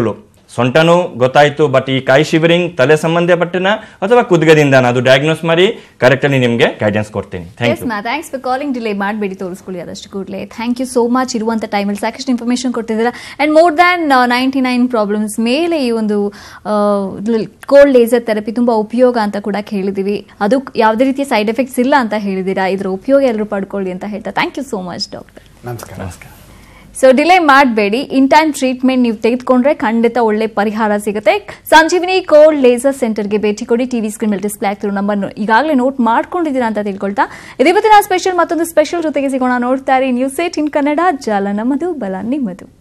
ಸೊಂಟನೂ ಗೊತ್ತಾಯ್ತು ಬಟ್ ಈ ಕೈ ಶಿವರಿಂಗ್ ತಲೆ ಸಂಬಂಧಪಟ್ಟನ ಅಥವಾ ಕುದ್ಗದಿಂದ ಅದು ಡಯಾಗ್ನೋಸ್ ಮಾಡಿ ಕರೆಕ್ಟಲ್ಲಿ ನಿಮಗೆ ಗೈಡೆನ್ಸ್ ಕೊಡ್ತೀನಿ ಥ್ಯಾಂಕ್ ಎಸ್ ಯು ಮಾ ಥ್ಯಾಂಕ್ಸ್ ಫಾರ್ ಕಾಲಿಂಗ್ ಡಿಲೇ ಮಾಡಬೇಡಿ ತೋರಿಸ್ಕೊಳ್ಳಿ ಆದಷ್ಟು ಕೂಡಲೇ ಥ್ಯಾಂಕ್ ಯು ಸೋ ಮಚ್ ಇರುವಂಥ ಟೈಮಲ್ಲಿ ಸಾಕಷ್ಟು ಇನ್ಫಾರ್ಮೇಷನ್ ಕೊಟ್ಟಿದ್ದೀರಾ and more than ninety nine problems ಮೇಲೆ ಈ ಒಂದು ಕೋಲ್ಡ್ ಲೇಸರ್ ಥೆರಪಿ ತುಂಬ ಉಪಯೋಗ ಅಂತ ಕೂಡ ಕೇಳಿದ್ದೀವಿ ಅದು ಯಾವುದೇ ರೀತಿಯ ಸೈಡ್ ಎಫೆಕ್ಟ್ಸ್ ಇಲ್ಲ ಅಂತ ಹೇಳಿದ್ದೀರಾ ಇದರ ಉಪಯೋಗ ಎಲ್ಲರೂ ಪಡ್ಕೊಳ್ಳಿ ಅಂತ ಹೇಳ್ತಾ thank you so much doctor ನಮಸ್ಕಾರ ನಮಸ್ಕಾರ ಸೊ ಡಿಲೇ ಮಾಡಬೇಡಿ ಇನ್ ಟೈಮ್ ಟ್ರೀಟ್ಮೆಂಟ್ ನೀವು ತೆಗೆದುಕೊಂಡ್ರೆ ಖಂಡಿತ ಒಳ್ಳೆ ಪರಿಹಾರ ಸಿಗುತ್ತೆ ಸಂಜೀವಿನಿ ಕೋಲ್ಡ್ ಲೇಸರ್ ಸೆಂಟರ್ಗೆ ಭೇಟಿ ಕೊಡಿ ಟಿವಿ ಸ್ಕ್ರೀನ್ ಮೇಲೆ ಡಿಸ್ಪ್ಲೇ ಆಗ್ತಿರೋ ನಂಬರ್ ಈಗಾಗಲೇ ನೋಟ್ ಮಾಡ್ಕೊಂಡಿದ್ದೀರಾ ಅಂತ ತಿಳ್ಕೊಳ್ತಾ ಇದೇ ಇವತ್ತಿನ ಸ್ಪೆಷಲ್ ಮತ್ತೊಂದು ಸ್ಪೆಷಲ್ ಜೊತೆಗೆ ಸಿಗೋಣ ನೋಡ್ತಾ ಇರಿ ನ್ಯೂಸ್ ಏಟ್ ಇನ್ ಕನ್ನಡ ಜಾಲ ನಮ್ಮದು ಬಲ ನಿಮ್ಮದು